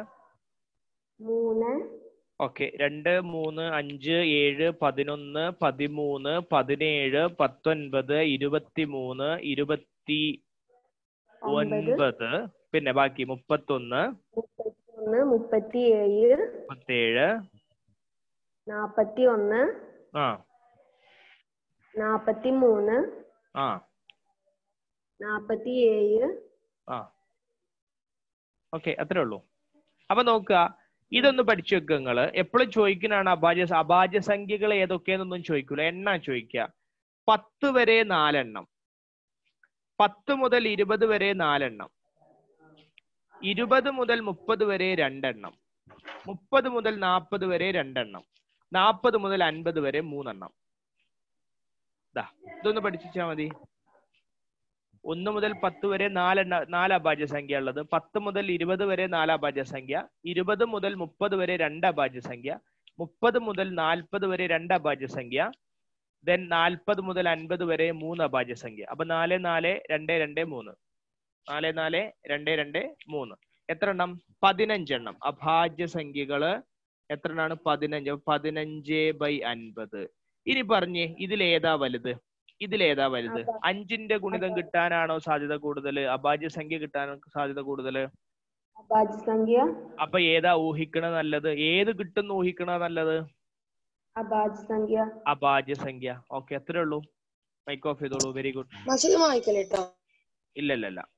Speaker 7: മൂന്ന്
Speaker 2: ഓക്കെ രണ്ട് മൂന്ന് അഞ്ച് ഏഴ് പതിനൊന്ന് പതിമൂന്ന് പതിനേഴ് പത്തൊൻപത് ഇരുപത്തിമൂന്ന് ഇരുപത്തി
Speaker 7: ഒമ്പത്
Speaker 2: ഒൻപത് പിന്നെ ബാക്കി മുപ്പത്തൊന്ന്
Speaker 7: മുപ്പത്തിയൊന്ന് മുപ്പത്തിയേഴ്
Speaker 2: മുപ്പത്തേഴ്
Speaker 7: നാപ്പത്തി ഒന്ന്
Speaker 2: ആ
Speaker 7: നാപ്പത്തി മൂന്ന്
Speaker 2: ആ
Speaker 7: നാപ്പത്തി ഏഴ്
Speaker 2: ആ ഓക്കെ അത്രേ ഉള്ളൂ അപ്പൊ നോക്കുക ഇതൊന്ന് പഠിച്ചു വെക്കുക നിങ്ങള് എപ്പോഴും ചോദിക്കുന്നതാണ് അഭാജ്യ അഭാജ്യ സംഖ്യകൾ ഏതൊക്കെയെന്നൊന്നും ചോദിക്കൂല എണ്ണ ചോദിക്കുക പത്ത് വരെ നാലെണ്ണം പത്ത് മുതൽ ഇരുപത് വരെ നാലെണ്ണം ഇരുപത് മുതൽ മുപ്പത് വരെ രണ്ടെണ്ണം മുപ്പത് മുതൽ നാൽപ്പത് വരെ രണ്ടെണ്ണം നാൽപ്പത് മുതൽ അൻപത് വരെ മൂന്നെണ്ണം ദാ ഇതൊന്ന് പഠിച്ചാ മതി ഒന്ന് മുതൽ പത്ത് വരെ നാലെണ്ണ നാല് അഭാജ്യ സംഖ്യ ഉള്ളത് പത്ത് മുതൽ ഇരുപത് വരെ നാല് അഭാജ്യ സംഖ്യ ഇരുപത് മുതൽ മുപ്പത് വരെ രണ്ട് അഭാജ്യ സംഖ്യ മുപ്പത് മുതൽ നാൽപ്പത് വരെ രണ്ട് അഭാജ്യ സംഖ്യ ദെൻ നാൽപ്പത് മുതൽ അൻപത് വരെ മൂന്ന് അഭാജ്യ സംഖ്യ അപ്പൊ നാല് നാല് രണ്ട് രണ്ട് മൂന്ന് നാല് നാല് രണ്ട് രണ്ട് മൂന്ന് എത്ര എണ്ണം പതിനഞ്ചെണ്ണം അഭാജ്യ സംഖ്യകള് എത്ര എണ്ണാണ് പതിനഞ്ച് അപ്പൊ പതിനഞ്ച് ബൈ അൻപത് ഇനി പറഞ്ഞേ ഇതിലേതാ വലുത് ഇതിലേതാ വലുത്
Speaker 7: അഭാ-
Speaker 2: അഞ്ചിന്റെ ഗുണിതം കിട്ടാനാണോ സാധ്യത കൂടുതൽ അഭാജ്യ സംഖ്യ കിട്ടാനാണ് സാധ്യത കൂടുതൽ
Speaker 7: അഭാജ്യ സംഖ്യ
Speaker 2: അപ്പൊ ഏതാ ഊഹിക്കണ നല്ലത് ഏത് കിട്ടുന്ന ഊഹിക്കണ നല്ലത്
Speaker 7: അഭാജ്യ സംഖ്യ
Speaker 2: അഭാജ്യ സംഖ്യ ഓക്കെ അത്രേ ഉള്ളൂ മൈക്ക് ഓഫ് ചെയ്തോളൂ വെരി ഗുഡ്
Speaker 3: മാഷ് ഇത് വായിക്കലേട്ടോ
Speaker 2: ഇല്ല ഇല്ല ഇല്ല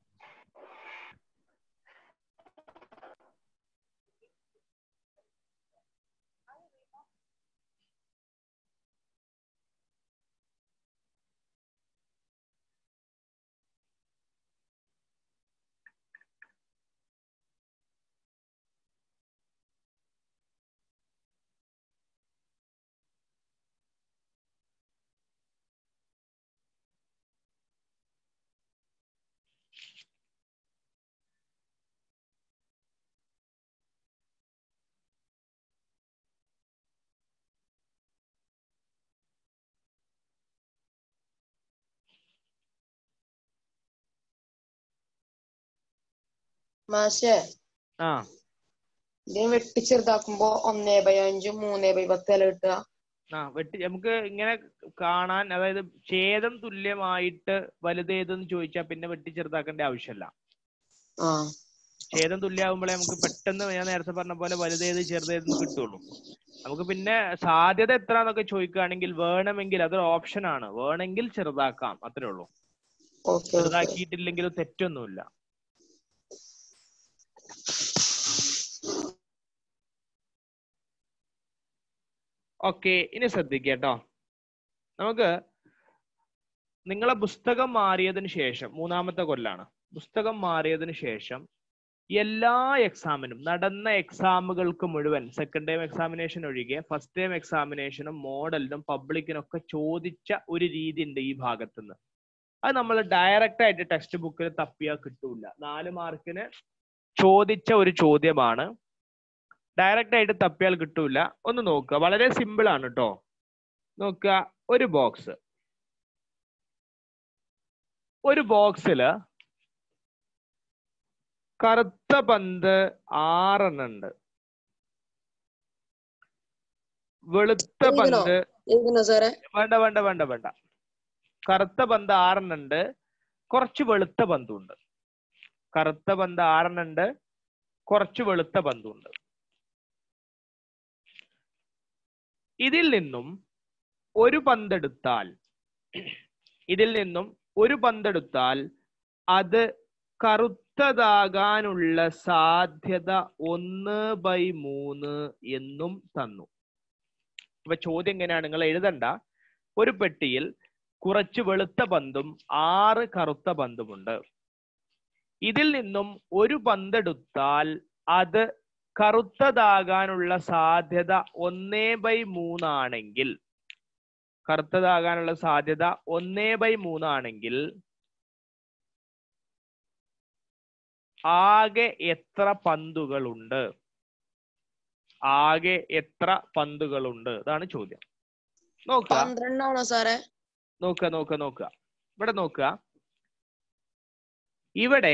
Speaker 3: മാഷേ
Speaker 2: ആ
Speaker 3: ഇതിനെ വെട്ടിച്ചെറുതാക്കുമ്പോ ഒന്നേ ബൈ അഞ്ചും മൂന്നേ ബൈ പത്ത് അല്ല കിട്ടുക
Speaker 2: ആ വെട്ടി നമുക്ക് ഇങ്ങനെ കാണാൻ അതായത് ഛേദം തുല്യമായിട്ട് വലുതേതെന്ന് ചോദിച്ചാൽ പിന്നെ വെട്ടി ചെറുതാക്കേണ്ട ആവശ്യമില്ല
Speaker 3: ആ
Speaker 2: ഛേദം തുല്യമാകുമ്പോഴേ നമുക്ക് പെട്ടെന്ന് ഞാൻ നേരത്തെ പറഞ്ഞ പോലെ വലുതേത് ചെറുതേതെന്ന് കിട്ടുള്ളൂ നമുക്ക് പിന്നെ സാധ്യത എത്ര എന്നൊക്കെ ചോദിക്കുകയാണെങ്കിൽ വേണമെങ്കിൽ അതൊരു ഓപ്ഷൻ ആണ് വേണമെങ്കിൽ ചെറുതാക്കാം അത്രേ ഉള്ളൂ
Speaker 3: ഓക്കെ ഓക്കെ
Speaker 2: ചെറുതാക്കിയിട്ടില്ലെങ്കിലും തെറ്റൊന്നുമില്ല ഓക്കെ ഇനി ശ്രദ്ധിക്കുക കേട്ടോ നമുക്ക് നിങ്ങളെ പുസ്തകം മാറിയതിന് ശേഷം മൂന്നാമത്തെ കൊല്ലാണ് പുസ്തകം മാറിയതിന് ശേഷം എല്ലാ എക്സാമിനും നടന്ന എക്സാമുകൾക്ക് മുഴുവൻ സെക്കൻഡ് ടൈം എക്സാമിനേഷൻ ഒഴികെ ഫസ്റ്റ് ടൈം എക്സാമിനേഷനും മോഡലിനും പബ്ലിക്കിനും ഒക്കെ ചോദിച്ച ഒരു രീതി ഉണ്ട് ഈ ഭാഗത്തുനിന്ന് അത് നമ്മൾ ഡയറക്റ്റ് ആയിട്ട് ടെക്സ്റ്റ് ബുക്കിൽ തപ്പിയാൽ കിട്ടൂല നാല് മാർക്കിന് ചോദിച്ച ഒരു ചോദ്യമാണ് ഡയറക്റ്റ് ആയിട്ട് തപ്പിയാൽ കിട്ടൂല ഒന്ന് നോക്കുക വളരെ സിമ്പിൾ ആണ് കേട്ടോ നോക്കുക ഒരു ബോക്സ് ഒരു ബോക്സില് കറുത്ത പന്ത് ആറെണ്ണം ഉണ്ട് വെളുത്ത
Speaker 3: എഴുതണോ?
Speaker 2: പന്ത്
Speaker 3: എഴുതുന്നോ സാറേ
Speaker 2: വേണ്ട വേണ്ട വേണ്ട വേണ്ട കറുത്ത പന്ത് ആറെണ്ണം ഉണ്ട് കുറച്ച് വെളുത്ത പന്തുണ്ട് കറുത്ത പന്ത് ആറെണ്ണം ഉണ്ട് കുറച്ച് വെളുത്ത പന്തുണ്ട് ഇതിൽ നിന്നും ഒരു പന്തെടുത്താൽ ഇതിൽ നിന്നും ഒരു പന്തെടുത്താൽ അത് കറുത്തതാകാനുള്ള സാധ്യത ഒന്ന് ബൈ മൂന്ന് എന്നും തന്നു ഇപ്പൊ ചോദ്യം എങ്ങനെയാണ് നിങ്ങൾ എഴുതണ്ട ഒരു പെട്ടിയിൽ കുറച്ച് വെളുത്ത പന്തും ആറ് കറുത്ത പന്തുമുണ്ട് ഇതിൽ നിന്നും ഒരു പന്തെടുത്താൽ അത് കറുത്തതാകാനുള്ള സാധ്യത ഒന്നേ ബൈ മൂന്നാണെങ്കിൽ കറുത്തതാകാനുള്ള സാധ്യത ഒന്നേ ബൈ മൂന്നാണെങ്കിൽ ആകെ എത്ര പന്തുകളുണ്ട് ആകെ എത്ര പന്തുകളുണ്ട് അതാണ് ചോദ്യം നോക്കുക
Speaker 3: പന്ത്രണ്ടാണോ സാറേ
Speaker 2: നോക്കുക നോക്കുക നോക്കുക ഇവിടെ നോക്കുക ഇവിടെ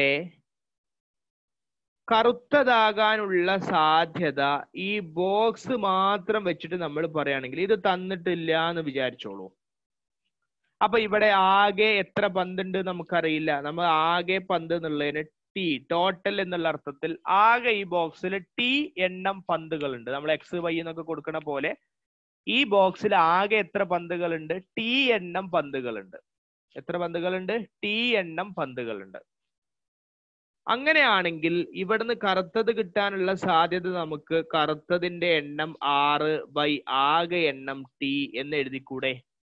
Speaker 2: കറുത്തതാകാനുള്ള സാധ്യത ഈ ബോക്സ് മാത്രം വെച്ചിട്ട് നമ്മൾ പറയുകയാണെങ്കിൽ ഇത് തന്നിട്ടില്ല എന്ന് വിചാരിച്ചോളൂ അപ്പൊ ഇവിടെ ആകെ എത്ര പന്തുണ്ട് നമുക്കറിയില്ല നമ്മൾ ആകെ പന്ത് എന്നുള്ളതിന് ടി ടോട്ടൽ എന്നുള്ള അർത്ഥത്തിൽ ആകെ ഈ ബോക്സിൽ ടി എണ്ണം പന്തുകളുണ്ട് നമ്മൾ എക്സ് വൈ എന്നൊക്കെ കൊടുക്കണ പോലെ ഈ ബോക്സിൽ ആകെ എത്ര പന്തുകളുണ്ട് ടി എണ്ണം പന്തുകളുണ്ട് എത്ര പന്തുകളുണ്ട് ടി എണ്ണം പന്തുകളുണ്ട് അങ്ങനെയാണെങ്കിൽ ഇവിടുന്ന് കറുത്തത് കിട്ടാനുള്ള സാധ്യത നമുക്ക് കറുത്തതിന്റെ എണ്ണം ആറ് ബൈ ആകെ എണ്ണം ടി എന്ന് എഴുതിക്കൂടെ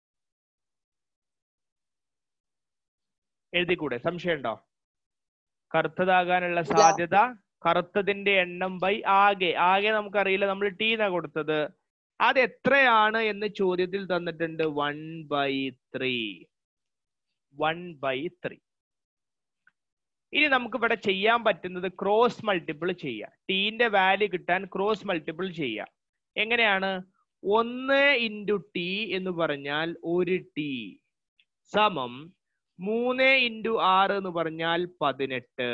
Speaker 2: എഴുതിക്കൂടെ സംശയമുണ്ടോ കറുത്തതാകാനുള്ള സാധ്യത കറുത്തതിന്റെ എണ്ണം ബൈ ആകെ ആകെ നമുക്കറിയില്ല നമ്മൾ ടി എന്നാ കൊടുത്തത് അത് എത്രയാണ് എന്ന് ചോദ്യത്തിൽ തന്നിട്ടുണ്ട് one by three one by three ഇനി നമുക്ക് ഇവിടെ ചെയ്യാൻ പറ്റുന്നത് ക്രോസ് മൾട്ടിപ്പിൾ ചെയ്യാം ടീന്റെ വാല്യൂ കിട്ടാൻ ക്രോസ് മൾട്ടിപ്പിൾ ചെയ്യാം എങ്ങനെയാണ് ഒന്ന് ഇൻറ്റു ടി എന്ന് പറഞ്ഞാൽ ഒരു ടി സമം മൂന്ന് ഇൻറ്റു ആറ് എന്ന് പറഞ്ഞാൽ പതിനെട്ട്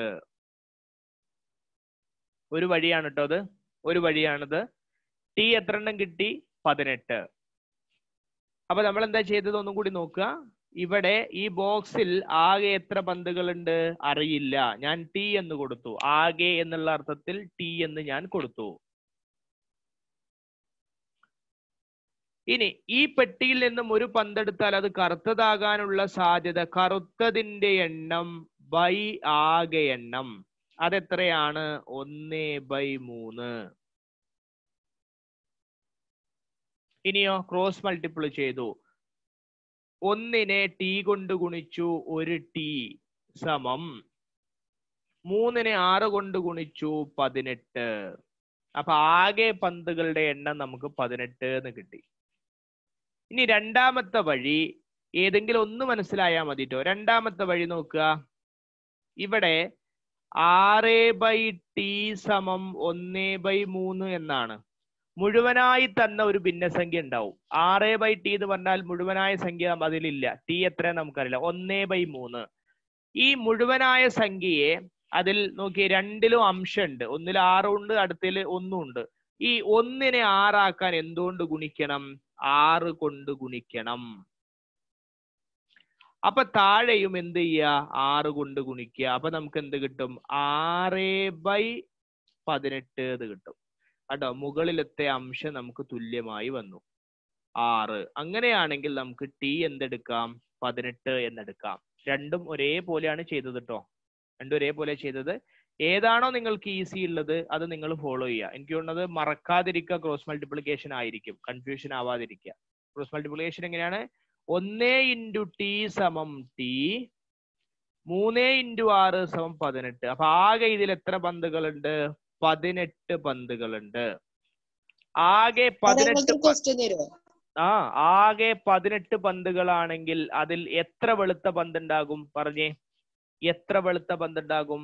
Speaker 2: ഒരു വഴിയാണ് കേട്ടോ അത് ഒരു വഴിയാണിത് ടി എത്ര എണ്ണം കിട്ടി പതിനെട്ട് അപ്പൊ നമ്മൾ എന്താ ചെയ്തത് ഒന്നും കൂടി നോക്കുക ഇവിടെ ഈ ബോക്സിൽ ആകെ എത്ര പന്തുകളുണ്ട് അറിയില്ല ഞാൻ ടി എന്ന് കൊടുത്തു ആകെ എന്നുള്ള അർത്ഥത്തിൽ ടി എന്ന് ഞാൻ കൊടുത്തു ഇനി ഈ പെട്ടിയിൽ നിന്നും ഒരു പന്തെടുത്താൽ അത് കറുത്തതാകാനുള്ള സാധ്യത കറുത്തതിന്റെ എണ്ണം ബൈ ആകെ എണ്ണം അതെത്രയാണ് ഒന്ന് ബൈ മൂന്ന് ഇനിയോ ക്രോസ് മൾട്ടിപ്പിൾ ചെയ്തു ഒന്നിനെ ടി കൊണ്ട് ഗുണിച്ചു ഒരു ടി സമം മൂന്നിനെ ആറ് കൊണ്ട് ഗുണിച്ചു പതിനെട്ട് അപ്പൊ ആകെ പന്തുകളുടെ എണ്ണം നമുക്ക് പതിനെട്ട് എന്ന് കിട്ടി ഇനി രണ്ടാമത്തെ വഴി ഏതെങ്കിലും ഒന്ന് മനസ്സിലായാൽ മതി ട്ടോ രണ്ടാമത്തെ വഴി നോക്കുക ഇവിടെ ആറ് ബൈ ടി സമം ഒന്ന് ബൈ മൂന്ന് എന്നാണ് മുഴുവനായി തന്ന ഒരു ഭിന്നസംഖ്യ ഉണ്ടാവും ആറ് ബൈ ടി എന്ന് പറഞ്ഞാൽ മുഴുവനായ സംഖ്യ അതിലില്ല ടി എത്ര നമുക്കറിയില്ല ഒന്നേ ബൈ മൂന്ന് ഈ മുഴുവനായ സംഖ്യയെ അതിൽ നോക്കി രണ്ടിലും അംശമുണ്ട് ഒന്നിൽ ആറുണ്ട് അടുത്തിൽ ഒന്നും ഉണ്ട് ഈ ഒന്നിനെ ആറാക്കാൻ എന്തുകൊണ്ട് ഗുണിക്കണം ആറ് കൊണ്ട് ഗുണിക്കണം അപ്പൊ താഴെയും എന്ത് ചെയ്യുക ആറ് കൊണ്ട് ഗുണിക്കുക അപ്പൊ നമുക്ക് എന്ത് കിട്ടും ആറ് ബൈ പതിനെട്ട് എന്ന് കിട്ടും കേട്ടോ മുകളിലത്തെ അംശം നമുക്ക് തുല്യമായി വന്നു ആറ് അങ്ങനെയാണെങ്കിൽ നമുക്ക് ടി എന്തെടുക്കാം പതിനെട്ട് എന്നെടുക്കാം രണ്ടും ഒരേപോലെയാണ് ചെയ്തത് കേട്ടോ രണ്ടും ഒരേപോലെ ചെയ്തത് ഏതാണോ നിങ്ങൾക്ക് ഈസി ഉള്ളത് അത് നിങ്ങൾ ഫോളോ ചെയ്യുക എനിക്ക് തോന്നുന്നത് മറക്കാതിരിക്കുക ക്രോസ് മൾട്ടിപ്ലിക്കേഷൻ ആയിരിക്കും കൺഫ്യൂഷൻ ആവാതിരിക്കുക ക്രോസ് മൾട്ടിപ്ലിക്കേഷൻ എങ്ങനെയാണ് ഒന്ന് ഇൻറ്റു ടി സമം ടി മൂന്ന് ഇൻറ്റു ആറ് സമം പതിനെട്ട് അപ്പൊ ആകെ ഇതിൽ എത്ര പന്തുകളുണ്ട് പതിനെട്ട് പന്തുകളുണ്ട് ആകെ പതിനെട്ട് പ-
Speaker 3: ക്വസ്റ്റ്യൻ തരുമോ
Speaker 2: ആ ആകെ പതിനെട്ട് പന്തുകളാണെങ്കിൽ അതിൽ എത്ര വെളുത്ത പന്തുണ്ടാകും പറഞ്ഞേ എത്ര വെളുത്ത പന്തുണ്ടാകും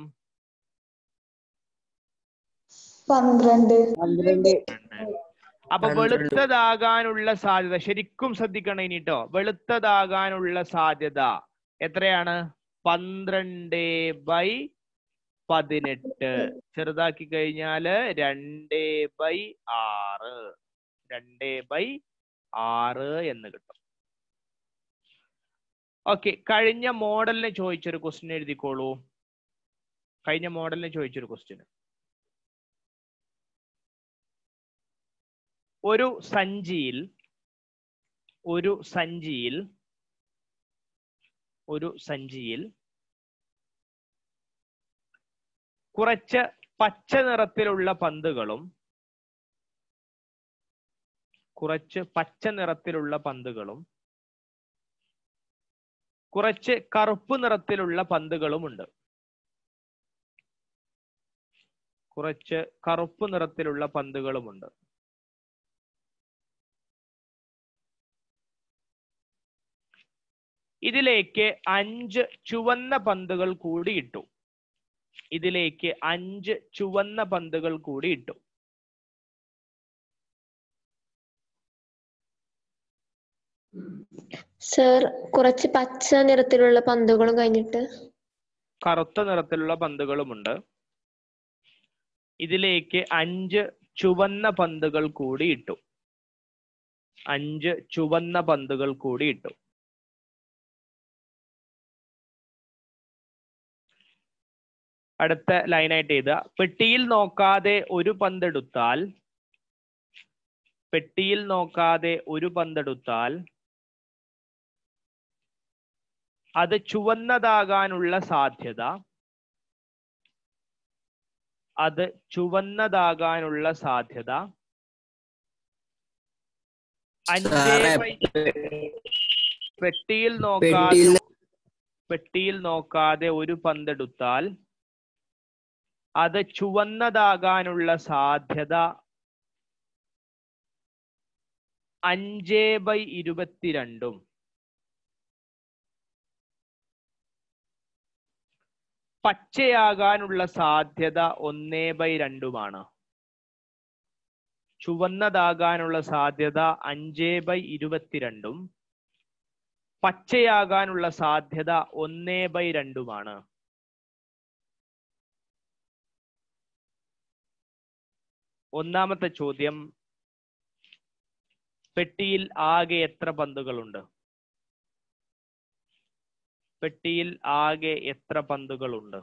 Speaker 8: പന്ത്രണ്ട്
Speaker 3: പന്ത്രണ്ട്
Speaker 2: അപ്പൊ
Speaker 5: പന്ത്രണ്ട്.
Speaker 2: വെളുത്തതാകാനുള്ള സാധ്യത ശരിക്കും ശ്രദ്ധിക്കണം ഇനി ട്ടോ വെളുത്തതാകാനുള്ള സാധ്യത എത്രയാണ് പന്ത്രണ്ട് ബൈ പതിനെട്ട് ചെറുതാക്കി കഴിഞ്ഞാല് രണ്ട് ബൈ ആറ് രണ്ട് ബൈ ആറ് എന്ന് കിട്ടും ഓക്കെ കഴിഞ്ഞ മോഡലിന് ചോദിച്ചൊരു ക്വസ്റ്റ്യൻ എഴുതിക്കോളൂ കഴിഞ്ഞ മോഡലിന് ചോദിച്ചൊരു ക്വസ്റ്റ്യൻ ഒരു സഞ്ചിയിൽ ഒരു സഞ്ചിയിൽ ഒരു സഞ്ചിയിൽ കുറച്ച് പച്ച നിറത്തിലുള്ള പന്തുകളും കുറച്ച് പച്ച നിറത്തിലുള്ള പന്തുകളും കുറച്ച് കറുപ്പ് നിറത്തിലുള്ള പന്തുകളുമുണ്ട് കുറച്ച് കറുപ്പ് നിറത്തിലുള്ള പന്തുകളുമുണ്ട് ഇതിലേക്ക് അഞ്ച് ചുവന്ന പന്തുകൾ കൂടി ഇട്ടു ഇതിലേക്ക് അഞ്ച് ചുവന്ന പന്തുകൾ കൂടി ഇട്ടു
Speaker 8: സർ കുറച്ച് പച്ച നിറത്തിലുള്ള പന്തുകളും കഴിഞ്ഞിട്ട്
Speaker 2: കറുത്ത നിറത്തിലുള്ള പന്തുകളുമുണ്ട് ഇതിലേക്ക് അഞ്ച് ചുവന്ന പന്തുകൾ കൂടി ഇട്ടു അഞ്ച് ചുവന്ന പന്തുകൾ കൂടി ഇട്ടു അടുത്ത ലൈനായിട്ട് എഴുതുക പെട്ടിയിൽ നോക്കാതെ ഒരു പന്തെടുത്താൽ പെട്ടിയിൽ നോക്കാതെ ഒരു പന്തെടുത്താൽ അത് ചുവന്നതാകാനുള്ള സാധ്യത അത് ചുവന്നതാകാനുള്ള സാധ്യത അഞ്ചേ
Speaker 5: സാറേ,
Speaker 2: ബൈ പെട്ടിയിൽ നോക്കാതെ
Speaker 5: പെട്ടിയിൽ
Speaker 2: പെട്ടിയിൽ നോക്കാതെ ഒരു പന്തെടുത്താൽ അത് ചുവന്നതാകാനുള്ള സാധ്യത അഞ്ചേ ബൈ ഇരുപത്തിരണ്ടും പച്ചയാകാനുള്ള സാധ്യത ഒന്നേ ബൈ രണ്ടുമാണ് ചുവന്നതാകാനുള്ള സാധ്യത അഞ്ചേ ബൈ ഇരുപത്തിരണ്ടും പച്ചയാകാനുള്ള സാധ്യത ഒന്നേ ബൈ രണ്ടുമാണ് ഒന്നാമത്തെ ചോദ്യം പെട്ടിയിൽ ആകെ എത്ര പന്തുകളുണ്ട് പെട്ടിയിൽ ആകെ എത്ര പന്തുകളുണ്ട്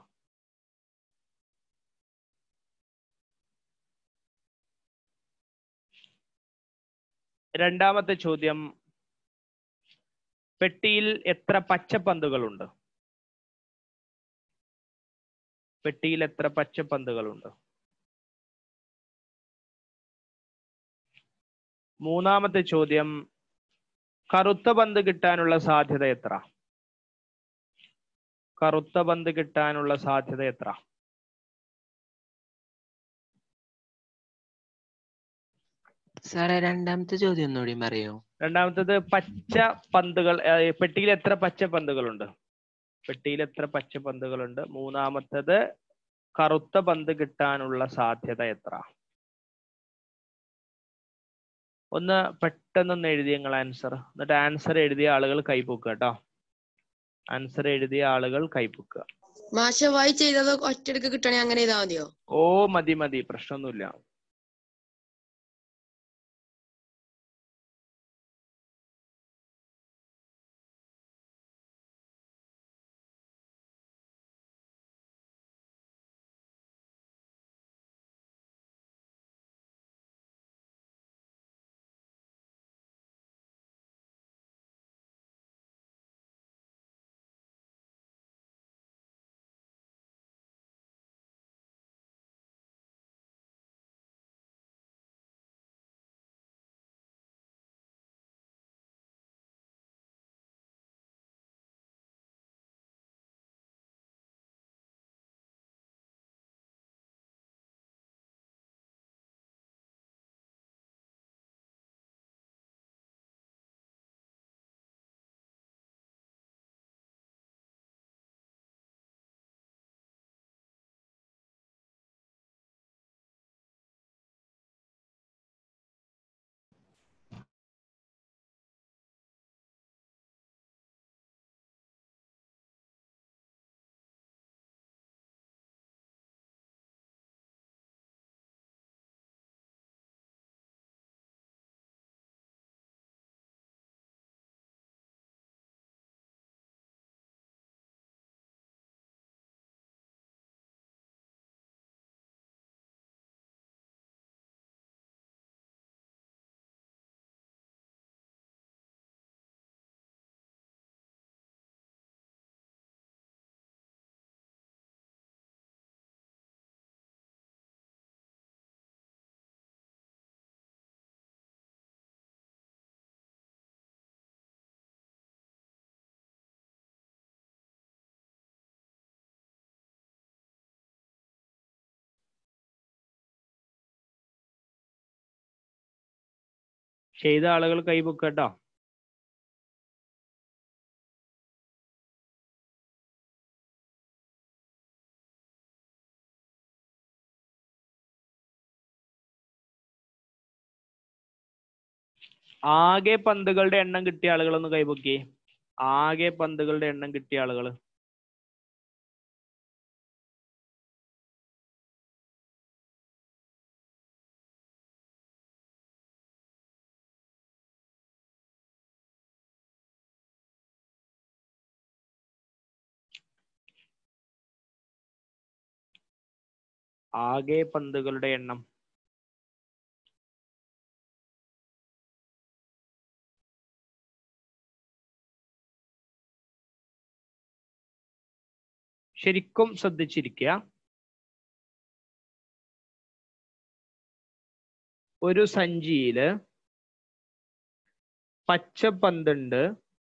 Speaker 2: രണ്ടാമത്തെ ചോദ്യം പെട്ടിയിൽ എത്ര പച്ചപ്പന്തുകളുണ്ട് പെട്ടിയിൽ എത്ര പച്ചപ്പന്തുകളുണ്ട് മൂന്നാമത്തെ ചോദ്യം കറുത്ത പന്ത് കിട്ടാനുള്ള സാധ്യത എത്ര കറുത്ത പന്ത് കിട്ടാനുള്ള സാധ്യത എത്ര
Speaker 9: സാറേ രണ്ടാമത്തെ ചോദ്യം ഒന്നുകൂടി പറയോ
Speaker 2: രണ്ടാമത്തത് പച്ച പന്തുകൾ ഏർ, പെട്ടിയിൽ എത്ര പച്ച പന്തുകളുണ്ട് പെട്ടിയിൽ എത്ര പച്ച പന്തുകളുണ്ട് മൂന്നാമത്തത് കറുത്ത പന്ത് കിട്ടാനുള്ള സാധ്യത എത്ര ഒന്ന് പെട്ടെന്നൊന്ന് എഴുതി നിങ്ങൾ ആൻസർ എന്നിട്ട് ആൻസർ എഴുതിയ ആളുകൾ കൈപ്പൊക്കുക കേട്ടോ ആൻസർ എഴുതിയ ആളുകൾ കൈപ്പൊക്കുക
Speaker 3: മാഷവായി ചെയ്തത് ഒറ്റയടിക്ക് കിട്ടണേ അങ്ങനെ ചെയ്താൽ മതിയോ
Speaker 2: ഓ മതി മതി പ്രശ്നമൊന്നുമില്ല ചെയ്ത ആളുകൾ കൈബുക്ക് കേട്ടോ ആകെ പന്തുകളുടെ എണ്ണം കിട്ടിയ ആളുകൾ ഒന്ന് കൈപൊക്കി ആകെ പന്തുകളുടെ എണ്ണം കിട്ടിയ ആളുകൾ ആകെ പന്തുകളുടെ എണ്ണം ശരിക്കും ശ്രദ്ധിച്ചിരിക്കുക ഒരു സഞ്ചിയില് പച്ച പന്തുണ്ട്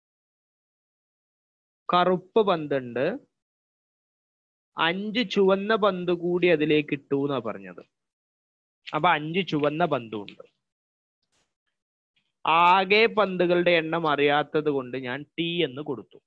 Speaker 2: കറുപ്പ് പന്തുണ്ട് അഞ്ച് ചുവന്ന പന്ത് കൂടി അതിലേക്ക് ഇട്ടു എന്നാ പറഞ്ഞത് അപ്പൊ അഞ്ച് ചുവന്ന പന്തും ഉണ്ട് ആകെ പന്തുകളുടെ എണ്ണം അറിയാത്തത് കൊണ്ട് ഞാൻ ടി എന്ന് കൊടുത്തു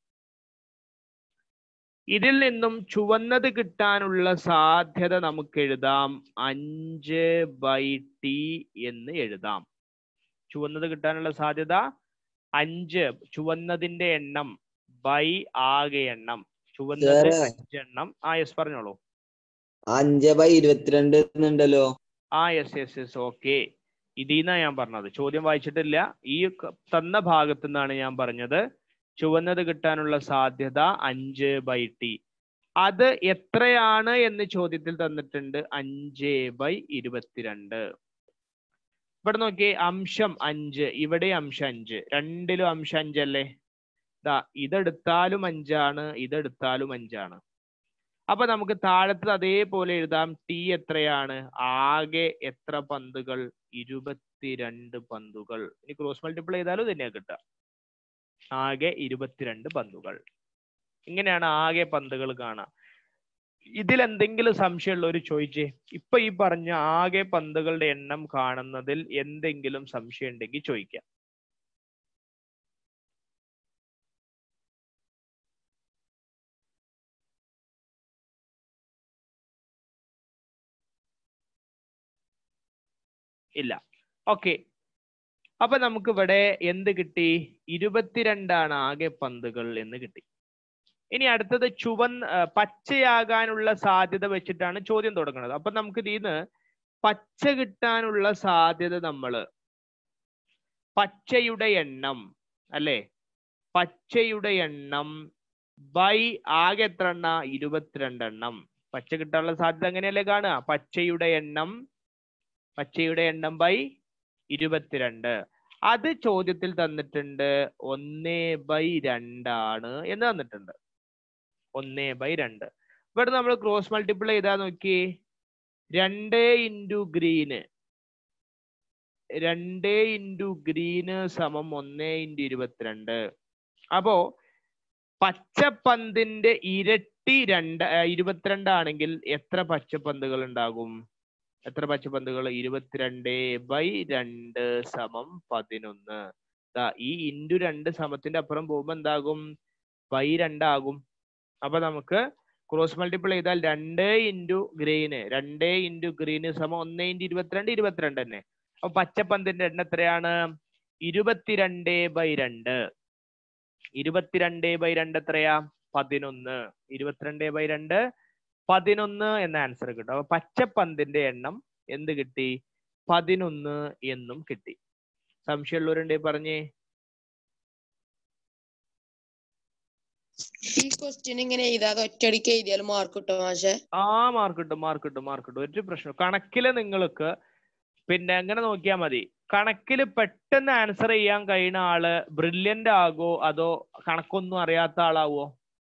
Speaker 2: ഇതിൽ നിന്നും ചുവന്നത് കിട്ടാനുള്ള സാധ്യത നമുക്ക് എഴുതാം അഞ്ച് ബൈ ടി എന്ന് എഴുതാം ചുവന്നത് കിട്ടാനുള്ള സാധ്യത അഞ്ച് ചുവന്നതിന്റെ എണ്ണം ബൈ ആകെ എണ്ണം ചുവന്നത്
Speaker 10: സാറേ.
Speaker 2: അഞ്ചെണ്ണം ആ യെസ് പറഞ്ഞോളൂ
Speaker 10: അഞ്ച് ബൈ ഇരുപത്തിരണ്ട് എന്നുണ്ടല്ലോ
Speaker 2: ആ യെസ് യെസ് യെസ് ഓക്കെ ഇതിന്നാ ഞാൻ പറഞ്ഞത് ചോദ്യം വായിച്ചിട്ടില്ല ഈ ക- തന്ന ഭാഗത്തു നിന്നാണ് ഞാൻ പറഞ്ഞത് ചുവന്നത് കിട്ടാനുള്ള സാധ്യത അഞ്ച് ബൈ ടി അത് എത്രയാണ് എന്ന് ചോദ്യത്തിൽ തന്നിട്ടുണ്ട് അഞ്ച് ബൈ ഇരുപത്തിരണ്ട് ഇവിടെ നോക്കിയേ അംശം അഞ്ച് ഇവിടെ അംശം അഞ്ച് രണ്ടിലും അംശം അഞ്ചല്ലേ ദാ ഇതെടുത്താലും അഞ്ചാണ് ഇതെടുത്താലും അഞ്ചാണ് അപ്പൊ നമുക്ക് താഴത്ത് അതേപോലെ എഴുതാം ടി എത്രയാണ് ആകെ എത്ര പന്തുകൾ ഇരുപത്തിരണ്ട് പന്തുകൾ ഇനി ക്രോസ് മൾട്ടിപ്പിൾ ചെയ്താലും തന്നെയാ കിട്ടുക ആകെ ഇരുപത്തിരണ്ട് പന്തുകൾ ഇങ്ങനെയാണ് ആകെ പന്തുകൾ കാണുക ഇതിൽ എന്തെങ്കിലും സംശയമുള്ള ഒരു ചോദിച്ചേ ഇപ്പൊ ഈ പറഞ്ഞ ആകെ പന്തുകളുടെ എണ്ണം കാണുന്നതിൽ എന്തെങ്കിലും സംശയം ഉണ്ടെങ്കിൽ ചോദിക്കാം ഇല്ല ഓക്കെ അപ്പൊ നമുക്ക് ഇവിടെ എന്ത് കിട്ടി ഇരുപത്തിരണ്ടാണ് ആകെ പന്തുകൾ എന്ന് കിട്ടി ഇനി അടുത്തത് ചുവന്ന ആ, പച്ചയാകാനുള്ള സാധ്യത വെച്ചിട്ടാണ് ചോദ്യം തുടങ്ങുന്നത് അപ്പൊ നമുക്ക് ഇതിന്ന് പച്ച കിട്ടാനുള്ള സാധ്യത നമ്മള് പച്ചയുടെ എണ്ണം അല്ലെ പച്ചയുടെ എണ്ണം ബൈ ആകെ എത്ര എണ്ണ ഇരുപത്തിരണ്ടെണ്ണം പച്ച കിട്ടാനുള്ള സാധ്യത എങ്ങനെയല്ലേ കാണുക പച്ചയുടെ എണ്ണം പച്ചയുടെ എണ്ണം ബൈ ഇരുപത്തിരണ്ട് അത് ചോദ്യത്തിൽ തന്നിട്ടുണ്ട് ഒന്ന് ബൈ രണ്ടാണ് എന്ന് തന്നിട്ടുണ്ട് ഒന്ന് ബൈ രണ്ട് ഇവിടെ നമ്മൾ ക്രോസ് മൾട്ടിപ്പിൾ ചെയ്താൽ നോക്കി രണ്ട് ഇൻറ്റു ഗ്രീന് രണ്ട് ഇൻറ്റു ഗ്രീന് സമം ഒന്ന് ഇൻറ്റു ഇരുപത്തിരണ്ട് അപ്പോ പച്ചപ്പന്തിന്റെ ഇരട്ടി രണ്ട് ആ, ഇരുപത്തിരണ്ടാണെങ്കിൽ എത്ര പച്ചപ്പന്തുകൾ ഉണ്ടാകും എത്ര പച്ചപ്പന്തുകൾ ഇരുപത്തിരണ്ട് ബൈ രണ്ട് സമം പതിനൊന്ന് ദാ ഈ ഇൻറ്റു രണ്ട് സമത്തിന്റെ അപ്പുറം പോകുമ്പോ എന്താകും ബൈ രണ്ടാകും അപ്പൊ നമുക്ക് ക്രോസ് മൾട്ടിപ്പിൾ ചെയ്താൽ രണ്ട് ഇൻറ്റു ഗ്രീന് രണ്ട് ഇൻറ്റു ഗ്രീന് സമം ഒന്ന് ഇൻറ്റു ഇരുപത്തിരണ്ട് ഇരുപത്തിരണ്ട് തന്നെ അപ്പൊ പച്ചപ്പന്തിന്റെ എണ്ണം എത്രയാണ് ഇരുപത്തിരണ്ട് ബൈ രണ്ട് ഇരുപത്തിരണ്ട് ബൈ രണ്ട് എത്രയാ പതിനൊന്ന് ഇരുപത്തിരണ്ട് ബൈ രണ്ട് പതിനൊന്ന് എന്ന ആൻസർ കിട്ടും അപ്പൊ പച്ചപ്പന്തിന്റെ എണ്ണം എന്ത് കിട്ടി പതിനൊന്ന് എന്നും കിട്ടി സംശയമുള്ളവരുണ്ടെ പറഞ്ഞേ
Speaker 3: ഈ ക്വസ്റ്റ്യൻ ഇങ്ങനെ എഴുതാതെ ഒറ്റയടിക്ക് എഴുതിയാൽ മാർക്ക് കിട്ടും പക്ഷെ
Speaker 2: ആ മാർക്ക് കിട്ടും മാർക്ക് കിട്ടും മാർക്ക് കിട്ടും ഒരു പ്രശ്നം കണക്കില് നിങ്ങൾക്ക് പിന്നെ എങ്ങനെ നോക്കിയാൽ മതി കണക്കില് പെട്ടെന്ന് ആൻസർ ചെയ്യാൻ കഴിയുന്ന ആള് ബ്രില്യന്റ് ആകോ അതോ കണക്കൊന്നും അറിയാത്ത ആളാവോ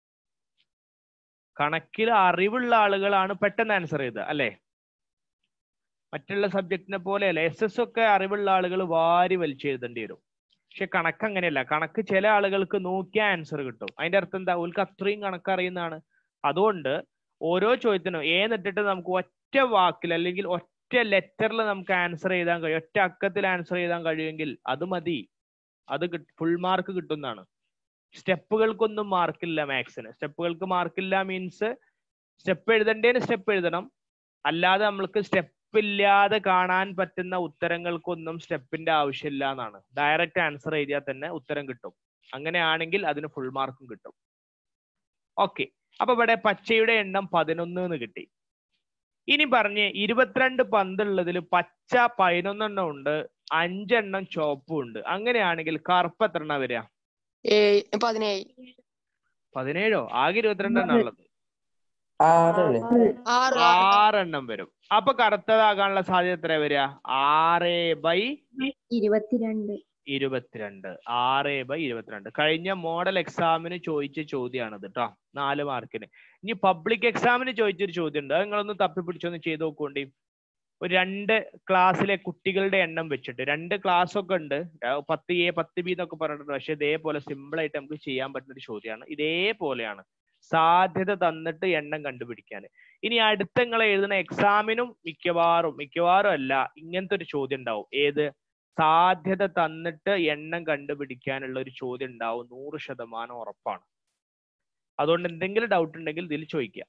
Speaker 2: കണക്കിൽ അറിവുള്ള ആളുകളാണ് പെട്ടെന്ന് ആൻസർ ചെയ്തത് അല്ലേ മറ്റുള്ള സബ്ജക്റ്റിനെ പോലെയല്ല എസ് എസ് ഒക്കെ അറിവുള്ള ആളുകൾ വാരി വലിച്ചെഴുതേണ്ടി വരും പക്ഷെ കണക്ക് അങ്ങനെയല്ല കണക്ക് ചില ആളുകൾക്ക് നോക്കിയ ആൻസർ കിട്ടും അതിന്റെ അർത്ഥം എന്താ ഓൽക്ക് അത്രയും കണക്ക് അറിയുന്നതാണ് അതുകൊണ്ട് ഓരോ ചോദ്യത്തിനും ഏന്നിട്ടിട്ട് നമുക്ക് ഒറ്റ വാക്കിൽ അല്ലെങ്കിൽ ഒറ്റ ഒറ്റ ലെറ്ററിൽ നമുക്ക് ആൻസർ ചെയ്താൻ കഴിയും ഒറ്റ അക്കത്തിൽ ആൻസർ ചെയ്താൻ കഴിയുമെങ്കിൽ അത് മതി അത് ഫുൾ മാർക്ക് കിട്ടുന്നതാണ് സ്റ്റെപ്പുകൾക്കൊന്നും മാർക്കില്ല മാത്സിന് സ്റ്റെപ്പുകൾക്ക് മാർക്കില്ല മീൻസ് സ്റ്റെപ്പ് എഴുതേണ്ടതിന് സ്റ്റെപ്പ് എഴുതണം അല്ലാതെ നമ്മൾക്ക് സ്റ്റെപ്പ് ഇല്ലാതെ കാണാൻ പറ്റുന്ന ഉത്തരങ്ങൾക്കൊന്നും സ്റ്റെപ്പിന്റെ ആവശ്യമില്ല എന്നാണ് ഡയറക്റ്റ് ആൻസർ എഴുതിയാൽ തന്നെ ഉത്തരം കിട്ടും അങ്ങനെയാണെങ്കിൽ അതിന് ഫുൾ മാർക്കും കിട്ടും ഓക്കെ അപ്പൊ ഇവിടെ പച്ചയുടെ എണ്ണം പതിനൊന്ന് എന്ന് കിട്ടി ഇനി പറഞ്ഞ് ഇരുപത്തിരണ്ട് പന്തുള്ളതിൽ പച്ച പതിനൊന്നെണ്ണം ഉണ്ട് അഞ്ചെണ്ണം ചുവപ്പും ഉണ്ട് അങ്ങനെയാണെങ്കിൽ കറുപ്പ് എത്ര എണ്ണം വരിക
Speaker 3: ഏഴ് പതിനേഴ്
Speaker 2: പതിനേഴോ ആകെ ഇരുപത്തിരണ്ടെണ്ണം ഉള്ളത്
Speaker 5: ആറല്ലേ
Speaker 3: ആറ്
Speaker 2: ആറെണ്ണം വരും അപ്പൊ കറുത്തതാകാനുള്ള സാധ്യത എത്ര വരിക ആറ് ബൈ
Speaker 4: ഇരുപത്തിരണ്ട്
Speaker 2: ഇരുപത്തിരണ്ട് ആറ് ബൈ ഇരുപത്തിരണ്ട് കഴിഞ്ഞ മോഡൽ എക്സാമിന് ചോദിച്ച ചോദ്യമാണിത് കേട്ടോ നാല് മാർക്കിന് ഇനി പബ്ലിക് എക്സാമിന് ചോദിച്ചൊരു ചോദ്യം ഉണ്ട് അത് നിങ്ങളൊന്ന് തപ്പിപ്പിടിച്ചൊന്ന് ചെയ്ത് നോക്കുകൊണ്ടി ഒരു രണ്ട് ക്ലാസ്സിലെ കുട്ടികളുടെ എണ്ണം വെച്ചിട്ട് രണ്ട് ക്ലാസ് ഒക്കെ ഉണ്ട് ആ, പത്ത് എ പത്ത് ബി എന്നൊക്കെ പറഞ്ഞിട്ടുണ്ട് പക്ഷെ ഇതേപോലെ സിമ്പിൾ ആയിട്ട് നമുക്ക് ചെയ്യാൻ പറ്റുന്ന ഒരു ചോദ്യമാണ് ഇതേപോലെയാണ് സാധ്യത തന്നിട്ട് എണ്ണം കണ്ടുപിടിക്കാൻ ഇനി അടുത്ത നിങ്ങൾ എഴുതുന്ന എക്സാമിനും മിക്കവാറും മിക്കവാറും അല്ല ഇങ്ങനത്തെ ഒരു ചോദ്യം ഉണ്ടാവും ഏത് സാധ്യത തന്നിട്ട് എണ്ണം കണ്ടുപിടിക്കാനുള്ള ഒരു ചോദ്യം ഉണ്ടാവും നൂറ് ശതമാനം ഉറപ്പാണ് അതുകൊണ്ട് എന്തെങ്കിലും ഡൗട്ട് ഉണ്ടെങ്കിൽ ഇതിൽ ചോദിക്കുക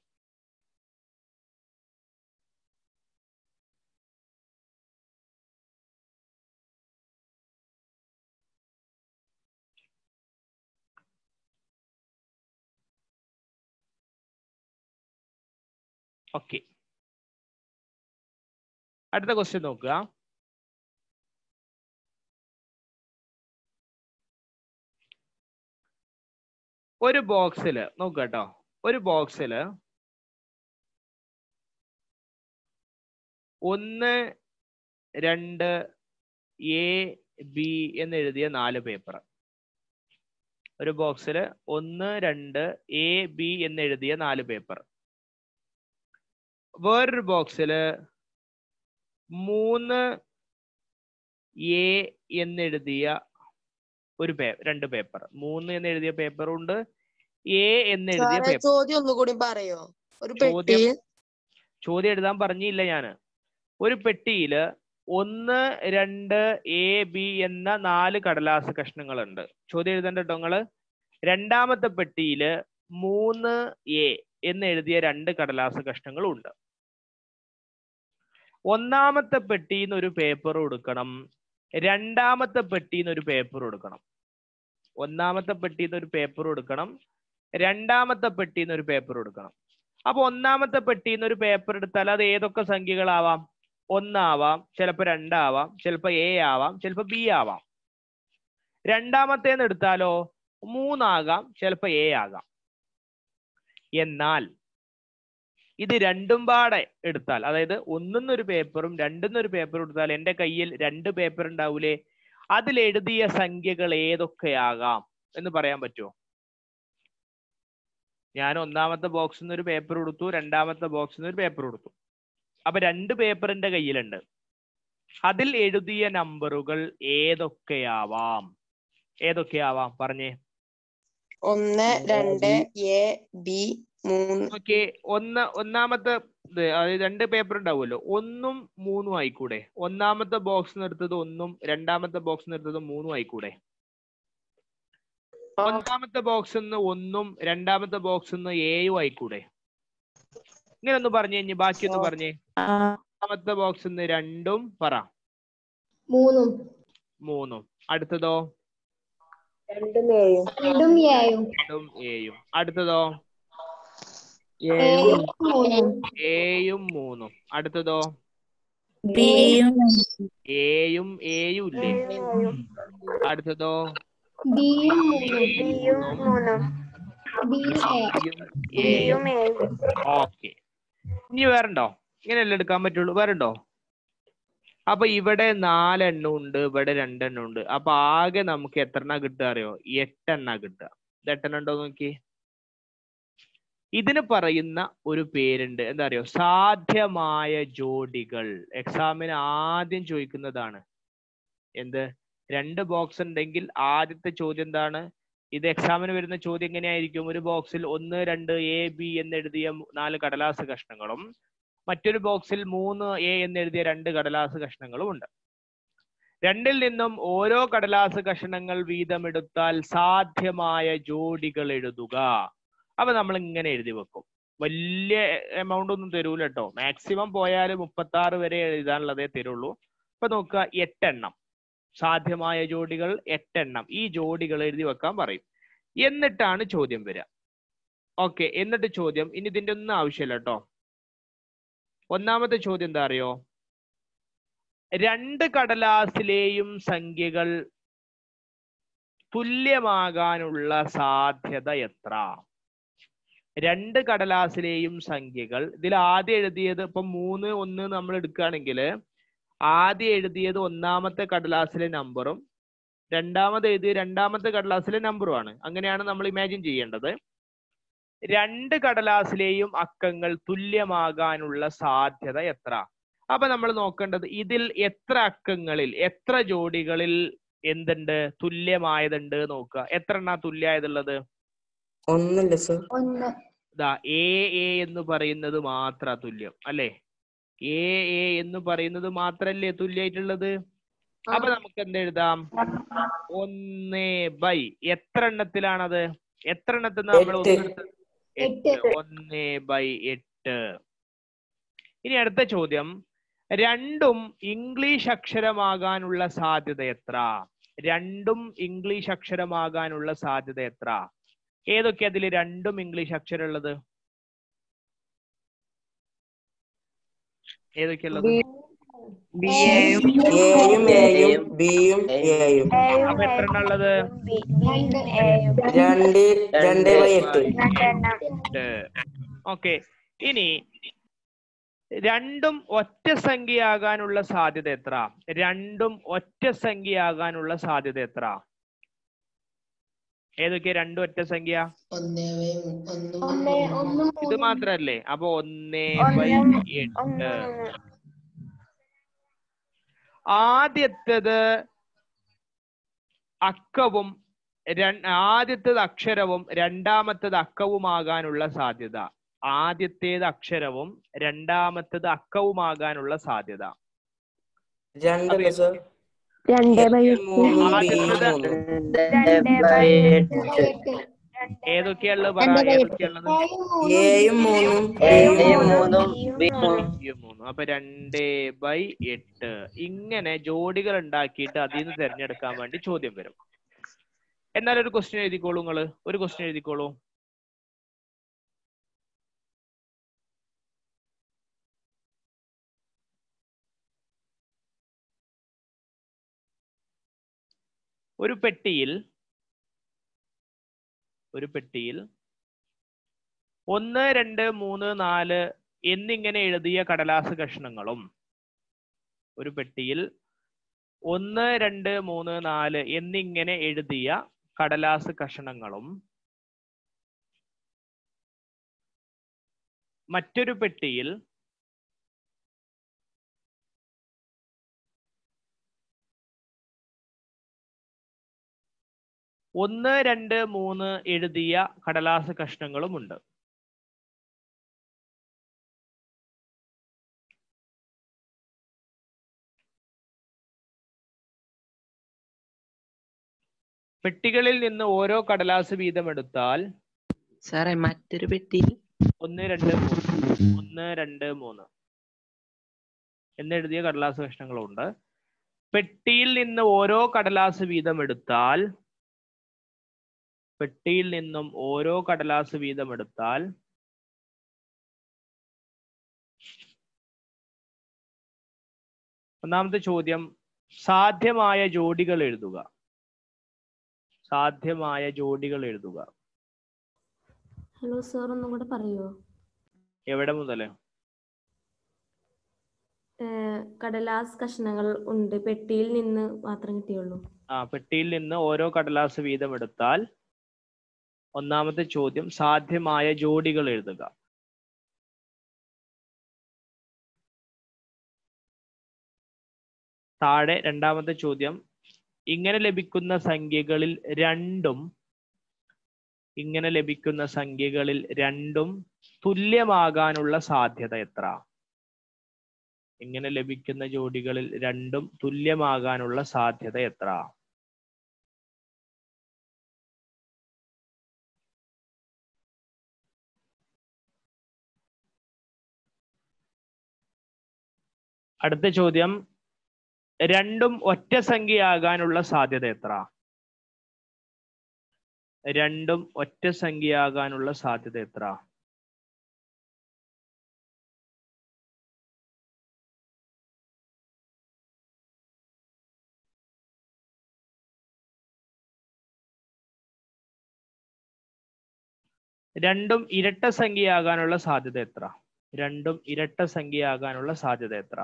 Speaker 2: ഓക്കെ അടുത്ത ക്വസ്റ്റ്യൻ നോക്കുക ഒരു ബോക്സിൽ നോക്കുക കേട്ടോ ഒരു ബോക്സിൽ ഒന്ന് രണ്ട് എ ബി എന്ന് എഴുതിയ നാല് പേപ്പർ ഒരു ബോക്സിൽ ഒന്ന് രണ്ട് എ ബി എന്ന് എഴുതിയ നാല് പേപ്പർ വേറൊരു ബോക്സിൽ മൂന്ന് എ എന്നെഴുതിയ ഒരു പേ രണ്ട് പേപ്പർ മൂന്ന് എന്ന് എഴുതിയ പേപ്പറും ഉണ്ട് എ എന്ന് എഴുതിയ
Speaker 3: സാറേ
Speaker 2: പേപ്പർ
Speaker 3: ചോദ്യം ഒന്നുകൂടി പറയോ ഒരു
Speaker 2: ചോദ്യം
Speaker 3: പെട്ടിയിൽ
Speaker 2: ചോദ്യം എഴുതാൻ പറഞ്ഞില്ല ഞാന് ഒരു പെട്ടിയില് ഒന്ന് രണ്ട് എ ബി എന്ന നാല് കടലാസ് കഷ്ണങ്ങളുണ്ട് ചോദ്യം എഴുതണ്ട കേട്ടോ നിങ്ങള് രണ്ടാമത്തെ പെട്ടിയില് മൂന്ന് എ എന്ന് എഴുതിയ രണ്ട് കടലാസ് കഷ്ണങ്ങളും ഉണ്ട് ഒന്നാമത്തെ പെട്ടിയിൽ നിന്ന് ഒരു പേപ്പർ കൊടുക്കണം രണ്ടാമത്തെ പെട്ടിയിൽ നിന്ന് ഒരു പേപ്പർ കൊടുക്കണം ഒന്നാമത്തെ പെട്ടിയിൽ നിന്ന് ഒരു പേപ്പർ കൊടുക്കണം രണ്ടാമത്തെ പെട്ടിയിൽ നിന്ന് ഒരു പേപ്പർ കൊടുക്കണം അപ്പൊ ഒന്നാമത്തെ പെട്ടിയിൽ നിന്ന് ഒരു പേപ്പർ എടുത്താൽ അത് ഏതൊക്കെ സംഖ്യകളാവാം ഒന്നാവാം ചിലപ്പോൾ രണ്ടാവാം ചിലപ്പോൾ എ ആവാം ചിലപ്പോൾ ബി ആവാം രണ്ടാമത്തേന്ന് എടുത്താലോ മൂന്നാകാം ചിലപ്പോൾ എ ആകാം എന്നാൽ ഇത് രണ്ടും പാടെ എടുത്താൽ അതായത് ഒന്നിന്നൊരു പേപ്പറും രണ്ടിന്നൊരു പേപ്പറും എടുത്താൽ എൻ്റെ കയ്യിൽ രണ്ട് പേപ്പർ ഉണ്ടാവൂലേ അതിൽ എഴുതിയ സംഖ്യകൾ ഏതൊക്കെയാകാം എന്ന് പറയാൻ പറ്റുമോ ഞാൻ ഒന്നാമത്തെ ബോക്സിൽ നിന്ന് ഒരു പേപ്പർ കൊടുത്തു രണ്ടാമത്തെ ബോക്സിൽ നിന്ന് ഒരു പേപ്പർ കൊടുത്തു അപ്പൊ രണ്ട് പേപ്പർ എൻ്റെ കയ്യിലുണ്ട് അതിൽ എഴുതിയ നമ്പറുകൾ ഏതൊക്കെയാവാം ഏതൊക്കെയാവാം പറഞ്ഞേ
Speaker 3: ഒന്ന് രണ്ട് എ ബി മൂന്ന്
Speaker 2: ഓക്കെ ഒന്ന് ഒന്നാമത്തെ ഇത് അതായത് രണ്ട് പേപ്പർ ഉണ്ടാവുമല്ലോ ഒന്നും മൂന്നും ആയിക്കൂടെ ഒന്നാമത്തെ ബോക്സ് എടുത്തത് ഒന്നും രണ്ടാമത്തെ ബോക്സ് എടുത്തത് മൂന്നും ആയിക്കൂടെ ഒന്നാമത്തെ ബോക്സ് നിന്ന് ഒന്നും രണ്ടാമത്തെ ബോക്സ് നിന്ന് ഏയും ആയിക്കൂടെ ഇങ്ങനെ ഒന്ന് പറഞ്ഞു കഴിഞ്ഞ് ബാക്കി ഒന്ന് പറഞ്ഞേ ഒന്നാമത്തെ ബോക്സ് നിന്ന് രണ്ടും പറ
Speaker 4: മൂന്നും
Speaker 2: മൂന്നും അടുത്തതോ
Speaker 7: രണ്ടും ഏഴും
Speaker 4: രണ്ടും ഏഴും
Speaker 2: രണ്ടും ഏയും അടുത്തതോ
Speaker 4: ഏഴും മൂന്നും
Speaker 2: ഏയും മൂന്നും അടുത്തതോ
Speaker 4: ബിയും
Speaker 2: ഏയും ഏയും ഇല്ലേ അടുത്തതോ
Speaker 4: ബിയും മൂന്നും ബിയും
Speaker 2: ഏയും ഓക്കെ ഇനി വേറെണ്ടോ ഇങ്ങനെയല്ലേ എടുക്കാൻ പറ്റുള്ളൂ വേറെണ്ടോ അപ്പൊ ഇവിടെ നാലെണ്ണം ഉണ്ട് ഇവിടെ രണ്ടെണ്ണം ഉണ്ട് അപ്പൊ ആകെ നമുക്ക് എത്ര എണ്ണ കിട്ടുക അറിയോ എട്ടെണ്ണ കിട്ടുക ഇത് എട്ടെണ്ണം ഉണ്ടോ നോക്കി ഇതിന് പറയുന്ന ഒരു പേരുണ്ട് എന്താ അറിയോ സാധ്യമായ ജോഡികൾ എക്സാമിന് ആദ്യം ചോദിക്കുന്നതാണ് എന്ത് രണ്ട് ബോക്സ് ഉണ്ടെങ്കിൽ ആദ്യത്തെ ചോദ്യം എന്താണ് ഇത് എക്സാമിന് വരുന്ന ചോദ്യം എങ്ങനെയായിരിക്കും ഒരു ബോക്സിൽ ഒന്ന് രണ്ട് എ ബി എന്ന് എഴുതിയ മു- നാല് കടലാസ് കഷ്ണങ്ങളും മറ്റൊരു ബോക്സിൽ മൂന്ന് എ എന്ന് എഴുതിയ രണ്ട് കടലാസ് കഷ്ണങ്ങളും ഉണ്ട് രണ്ടിൽ നിന്നും ഓരോ കടലാസ് കഷണങ്ങൾ വീതമെടുത്താൽ സാധ്യമായ ജോഡികൾ എഴുതുക അപ്പൊ നമ്മൾ ഇങ്ങനെ എഴുതി വെക്കും വലിയ എമൗണ്ട് ഒന്നും തരൂല കേട്ടോ മാക്സിമം പോയാൽ മുപ്പത്തി ആറ് വരെ എഴുതാനുള്ളതേ തരുള്ളൂ ഇപ്പൊ നോക്കുക എട്ടെണ്ണം സാധ്യമായ ജോഡികൾ എട്ടെണ്ണം ഈ ജോഡികൾ എഴുതി വെക്കാൻ പറയും എന്നിട്ടാണ് ചോദ്യം വരിക ഓക്കെ എന്നിട്ട് ചോദ്യം ഇനി ഇതിന്റെ ഒന്നും ആവശ്യമില്ല കേട്ടോ ഒന്നാമത്തെ ചോദ്യം എന്താ അറിയോ രണ്ട് കടലാസിലെയും സംഖ്യകൾ തുല്യമാകാനുള്ള സാധ്യത എത്ര രണ്ട് കടലാസിലെയും സംഖ്യകൾ ഇതിൽ ആദ്യം എഴുതിയത് ഇപ്പൊ മൂന്ന് ഒന്ന് നമ്മൾ എടുക്കുകയാണെങ്കിൽ ആദ്യം എഴുതിയത് ഒന്നാമത്തെ കടലാസിലെ നമ്പറും രണ്ടാമത് എഴുതിയ രണ്ടാമത്തെ കടലാസിലെ നമ്പറുമാണ് അങ്ങനെയാണ് നമ്മൾ ഇമാജിൻ ചെയ്യേണ്ടത് രണ്ട് കടലാസിലെയും അക്കങ്ങൾ തുല്യമാകാനുള്ള സാധ്യത എത്ര അപ്പൊ നമ്മൾ നോക്കേണ്ടത് ഇതിൽ എത്ര അക്കങ്ങളിൽ എത്ര ജോഡികളിൽ എന്തുണ്ട് തുല്യമായതുണ്ട് നോക്കുക എത്ര എണ്ണ തുല്യമായതുള്ളത്
Speaker 5: ഒന്നല്ല സർ
Speaker 6: ഒന്ന്
Speaker 2: ഇതാ എ എ എന്ന് പറയുന്നത് മാത്ര തുല്യം അല്ലെ എ എ എന്ന് പറയുന്നത് മാത്രല്ലേ തുല്യായിട്ടുള്ളത് അപ്പൊ നമുക്ക് എന്ത് എഴുതാം ഒന്ന് ബൈ എത്ര എണ്ണത്തിലാണത് എത്ര എണ്ണത്തിൽ നമ്മൾ
Speaker 5: എട്ട്.
Speaker 2: ഒന്നെടുത്തത് എട്ട് ഒന്ന് ബൈ എട്ട് ഇനി അടുത്ത ചോദ്യം രണ്ടും ഇംഗ്ലീഷ് അക്ഷരമാകാനുള്ള സാധ്യത എത്ര രണ്ടും ഇംഗ്ലീഷ് അക്ഷരമാകാനുള്ള സാധ്യത എത്ര ഏതൊക്കെ അതിൽ രണ്ടും ഇംഗ്ലീഷ് അക്ഷരം ഉള്ളത് ഏതൊക്കെയുള്ളത്
Speaker 5: എയും എയും ബിയും എയും
Speaker 2: അപ്പൊ എത്ര എണ്ണം ഉള്ളത്
Speaker 5: രണ്ട് രണ്ട് ബൈ എട്ട്
Speaker 2: ഓക്കെ ഇനി രണ്ടും ഒറ്റ സംഖ്യയാകാനുള്ള സാധ്യത എത്ര രണ്ടും ഒറ്റ സംഖ്യയാകാനുള്ള സാധ്യത എത്ര ഏതൊക്കെ രണ്ടും ഒറ്റ സംഖ്യ ഇത് മാത്രല്ലേ അപ്പൊ ഒന്നേ ബൈ എട്ട് ആദ്യത്തേത് അക്കവും രൺ- ആദ്യത്തേത് അക്ഷരവും രണ്ടാമത്തേത് അക്കവുമാകാനുള്ള സാധ്യത ആദ്യത്തേത് അക്ഷരവും രണ്ടാമത്തേത് അക്കവുമാകാനുള്ള സാധ്യത
Speaker 5: രണ്ടല്ല സർ
Speaker 8: രണ്ട് ബൈ
Speaker 5: മൂന്നും ബിയും
Speaker 2: ആദ്യത്തേത്
Speaker 5: മൂന്നും
Speaker 2: ഏതൊക്കെയുള്ളത് പറ ഏതൊക്കെയുള്ളത്
Speaker 5: എയും മൂന്നും ബിയും മൂന്നും
Speaker 2: പൂജ്യം മൂന്ന് അപ്പൊ രണ്ട് ബൈ എട്ട് ഇങ്ങനെ ജോഡികൾ ഉണ്ടാക്കിയിട്ട് അതിൽ നിന്ന് തിരഞ്ഞെടുക്കാൻ വേണ്ടി ചോദ്യം വരും എന്നാൽ ഒരു ക്വസ്റ്റ്യൻ എഴുതിക്കോളൂ നിങ്ങള് ഒരു ക്വസ്റ്റ്യൻ എഴുതിക്കോളൂ ഒരു പെട്ടിയിൽ ഒരു പെട്ടിയിൽ ഒന്ന് രണ്ട് മൂന്ന് നാല് എന്നിങ്ങനെ എഴുതിയ കടലാസ് കഷ്ണങ്ങളും ഒരു പെട്ടിയിൽ ഒന്ന് രണ്ട് മൂന്ന് നാല് എന്നിങ്ങനെ എഴുതിയ കടലാസ് കഷണങ്ങളും മറ്റൊരു പെട്ടിയിൽ ഒന്ന് രണ്ട് മൂന്ന് എഴുതിയ കടലാസ് കഷ്ണങ്ങളുമുണ്ട് പെട്ടികളിൽ നിന്ന് ഓരോ കടലാസ് വീതം എടുത്താൽ
Speaker 9: സാറേ മറ്റൊരു പെട്ടിയിൽ
Speaker 2: ഒന്ന് രണ്ട് മൂന്ന് ഒന്ന് രണ്ട് മൂന്ന് എന്നെഴുതിയ കടലാസ് കഷ്ണങ്ങളുണ്ട് പെട്ടിയിൽ നിന്ന് ഓരോ കടലാസ് വീതം എടുത്താൽ പെട്ടിയിൽ നിന്നും ഓരോ കടലാസ് വീതം എടുത്താൽ ഒന്നാമത്തെ ചോദ്യം സാധ്യമായ ജോഡികൾ എഴുതുക സാധ്യമായ ജോഡികൾ എഴുതുക
Speaker 11: ഹലോ സാർ ഒന്നും കൂടെ പറയുമോ
Speaker 2: എവിടെ മുതല്
Speaker 11: കടലാസ് കഷ്ണങ്ങൾ ഉണ്ട് പെട്ടിയിൽ നിന്ന് മാത്രം കിട്ടിയുള്ളൂ
Speaker 2: ആ പെട്ടിയിൽ നിന്ന് ഓരോ കടലാസ് വീതം എടുത്താൽ ഒന്നാമത്തെ ചോദ്യം സാധ്യമായ ജോഡികൾ എഴുതുക താഴെ രണ്ടാമത്തെ ചോദ്യം ഇങ്ങനെ ലഭിക്കുന്ന സംഖ്യകളിൽ രണ്ടും ഇങ്ങനെ ലഭിക്കുന്ന സംഖ്യകളിൽ രണ്ടും തുല്യമാകാനുള്ള സാധ്യത എത്ര ഇങ്ങനെ ലഭിക്കുന്ന ജോഡികളിൽ രണ്ടും തുല്യമാകാനുള്ള സാധ്യത എത്ര അടുത്ത ചോദ്യം രണ്ടും ഒറ്റ സംഖ്യയാകാനുള്ള സാധ്യത എത്ര രണ്ടും ഒറ്റ സംഖ്യയാകാനുള്ള സാധ്യത എത്ര രണ്ടും ഇരട്ട സംഖ്യയാകാനുള്ള സാധ്യത എത്ര രണ്ടും ഇരട്ട സംഖ്യയാകാനുള്ള സാധ്യത എത്ര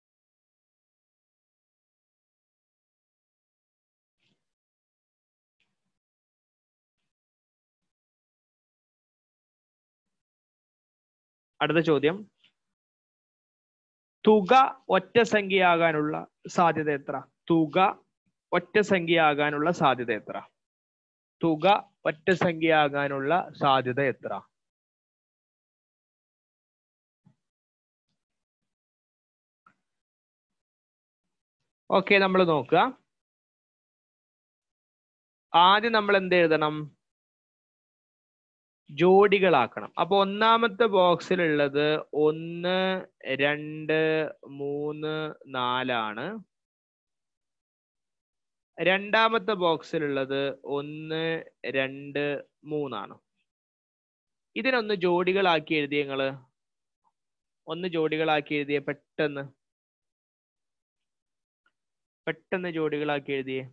Speaker 2: അടുത്ത ചോദ്യം തുക ഒറ്റ സംഖ്യയാകാനുള്ള സാധ്യത എത്ര തുക ഒറ്റ സംഖ്യയാകാനുള്ള സാധ്യത എത്ര തുക ഒറ്റ സംഖ്യയാകാനുള്ള സാധ്യത എത്ര ഓക്കെ നമ്മൾ നോക്കുക ആദ്യം നമ്മൾ എന്ത് എഴുതണം ജോഡികളാക്കണം അപ്പൊ ഒന്നാമത്തെ ബോക്സിലുള്ളത് ഒന്ന് രണ്ട് മൂന്ന് നാലാണ് രണ്ടാമത്തെ ബോക്സിലുള്ളത് ഒന്ന് രണ്ട് മൂന്നാണ് ഇതിനൊന്ന് ജോഡികളാക്കി എഴുതിയ നിങ്ങള് ഒന്ന് ജോഡികളാക്കി എഴുതിയ പെട്ടെന്ന് പെട്ടെന്ന് ജോഡികളാക്കി എഴുതിയേ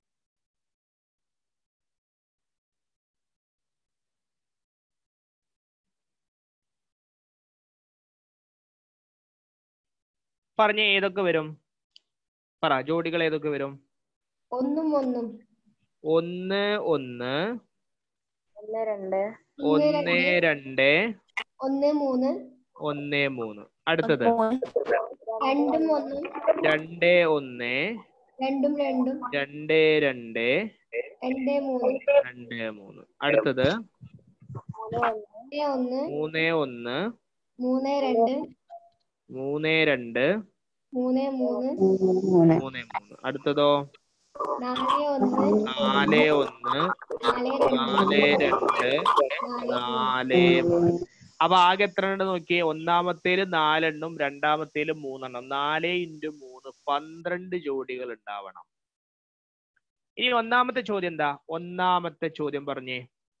Speaker 2: പറഞ്ഞ ഏതൊക്കെ വരും പറ ജോഡികൾ ഏതൊക്കെ വരും
Speaker 4: ഒന്നും ഒന്നും
Speaker 2: ഒന്ന് ഒന്ന്
Speaker 6: ഒന്ന് രണ്ട്
Speaker 2: ഒന്ന് രണ്ട്
Speaker 4: ഒന്ന് മൂന്ന്
Speaker 2: ഒന്ന് മൂന്ന് അടുത്തത്
Speaker 4: രണ്ടും ഒന്നും
Speaker 2: രണ്ട് ഒന്ന്
Speaker 4: രണ്ടും രണ്ടും
Speaker 2: രണ്ട് രണ്ട്
Speaker 4: രണ്ട് മൂന്ന്
Speaker 2: രണ്ട് മൂന്ന് അടുത്തത്
Speaker 4: മൂന്ന് ഒന്ന്
Speaker 2: മൂന്ന് ഒന്ന്
Speaker 4: മൂന്ന് രണ്ട്
Speaker 2: മൂന്ന് രണ്ട്
Speaker 4: മൂന്ന് മൂന്ന്
Speaker 2: മൂന്ന് മൂന്ന് അടുത്തതോ
Speaker 4: നാല് ഒന്ന്
Speaker 2: നാല് ഒന്ന് നാല് രണ്ട് നാല് മൂന്ന് അപ്പൊ ആകെ എത്ര ഉണ്ട് നോക്കിയേ ഒന്നാമത്തേല് നാലെണ്ണം രണ്ടാമത്തേല് മൂന്നെണ്ണം നാല് ഇൻറ്റു മൂന്ന് പന്ത്രണ്ട് ജോഡികൾ ഉണ്ടാവണം ഇനി ഒന്നാമത്തെ ചോദ്യം എന്താ ഒന്നാമത്തെ ചോദ്യം പറഞ്ഞേ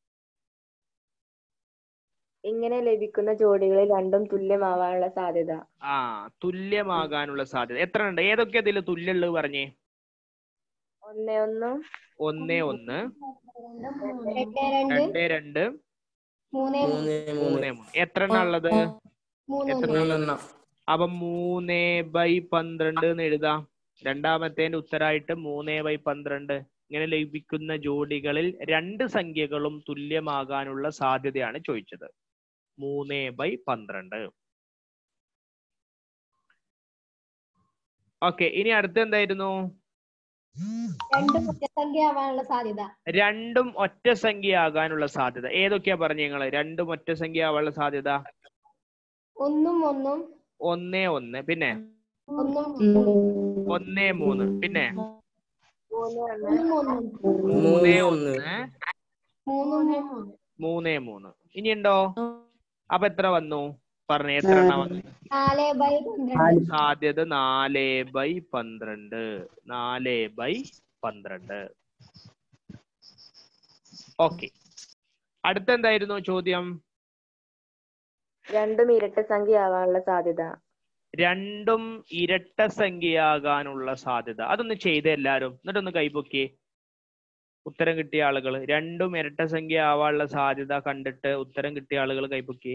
Speaker 6: ഇങ്ങനെ ലഭിക്കുന്ന ജോഡികളിൽ രണ്ടും തുല്യമാവാനുള്ള സാധ്യത
Speaker 2: ആ തുല്യമാകാനുള്ള സാധ്യത എത്ര ഉണ്ട് ഏതൊക്കെ അതിൽ തുല്യമുള്ളത് പറഞ്ഞേ
Speaker 6: ഒന്ന് ഒന്നും
Speaker 2: ഒന്ന് ഒന്ന്
Speaker 4: രണ്ട് രണ്ട്
Speaker 2: രണ്ട് രണ്ട്
Speaker 4: മൂന്ന്
Speaker 5: മൂന്ന്
Speaker 2: മൂന്ന് മൂന്ന് എത്ര എണ്ണ ഉള്ളത്
Speaker 4: മൂന്ന്
Speaker 2: എത്ര
Speaker 4: ഒന്ന്
Speaker 5: മൂന്നെണ്ണം
Speaker 2: അപ്പൊ മൂന്ന് ബൈ പന്ത്രണ്ട് എന്ന് എഴുതാം രണ്ടാമത്തേന്റെ ഉത്തരായിട്ട് മൂന്ന് ബൈ പന്ത്രണ്ട് ഇങ്ങനെ ലഭിക്കുന്ന ജോഡികളിൽ രണ്ട് സംഖ്യകളും തുല്യമാകാനുള്ള സാധ്യതയാണ് ചോദിച്ചത് മൂന്ന് ബൈ പന്ത്രണ്ട് ഓക്കെ ഇനി അടുത്ത എന്തായിരുന്നു
Speaker 4: രണ്ടും ഒറ്റസംഖ്യ ആവാനുള്ള സാധ്യത
Speaker 2: രണ്ടും ഒറ്റ സംഖ്യയാകാനുള്ള സാധ്യത ഏതൊക്കെയാ പറഞ്ഞു നിങ്ങള് രണ്ടും ഒറ്റ സംഖ്യ ആവാനുള്ള സാധ്യത
Speaker 4: ഒന്നും ഒന്നും
Speaker 2: ഒന്നേ ഒന്ന് പിന്നെ
Speaker 4: ഒന്നും
Speaker 2: ഒന്നേ മൂന്ന് പിന്നെ
Speaker 4: ഒന്നും ഒന്നും
Speaker 2: മൂന്നേ
Speaker 5: ഒന്ന്
Speaker 2: ഒന്ന്
Speaker 4: മൂന്നും മൂന്ന്
Speaker 2: മൂന്നേ മൂന്ന് ഇനിയുണ്ടോ അപ്പൊ എത്ര വന്നു പറഞ്ഞേ എത്ര എണ്ണം വന്നു
Speaker 4: നാല് ബൈ പന്ത്രണ്ട്
Speaker 2: സാധ്യത നാല് ബൈ പന്ത്രണ്ട് നാല് ബൈ പന്ത്രണ്ട് ഓക്കെ അടുത്ത എന്തായിരുന്നു ചോദ്യം
Speaker 6: രണ്ടും ഇരട്ട സംഖ്യയാവാനുള്ള സാധ്യത
Speaker 2: രണ്ടും ഇരട്ട സംഖ്യയാകാനുള്ള സാധ്യത അതൊന്ന് ചെയ്ത എല്ലാരും എന്നിട്ടൊന്ന് കൈപൊക്കി ഉത്തരം കിട്ടിയ ആളുകൾ രണ്ടും ഇരട്ട സംഖ്യ ആവാനുള്ള സാധ്യത കണ്ടിട്ട് ഉത്തരം കിട്ടിയ ആളുകൾ കൈപൊക്കി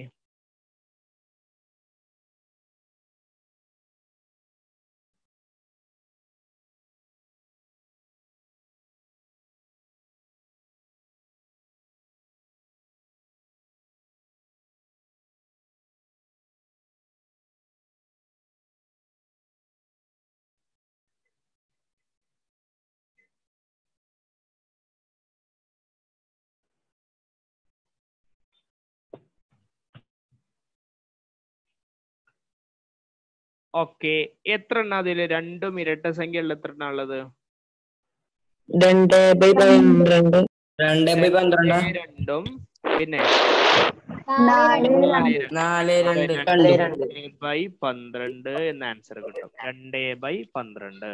Speaker 2: ഓക്കെ എത്ര എണ്ണ അതില് രണ്ടും ഇരട്ട സംഖ്യ ഉള്ള എത്ര എണ്ണ ഉള്ളത്
Speaker 5: രണ്ട് ബൈ പന്ത്രണ്ട് രണ്ട് ബൈ പന്ത്രണ്ട്
Speaker 2: രണ്ടേ രണ്ടും പിന്നെ
Speaker 4: നാല്
Speaker 5: നാല് രണ്ട്
Speaker 2: രണ്ടേ ബൈ പന്ത്രണ്ട് എന്ന ആൻസർ കിട്ടും രണ്ടേ ബൈ പന്ത്രണ്ട്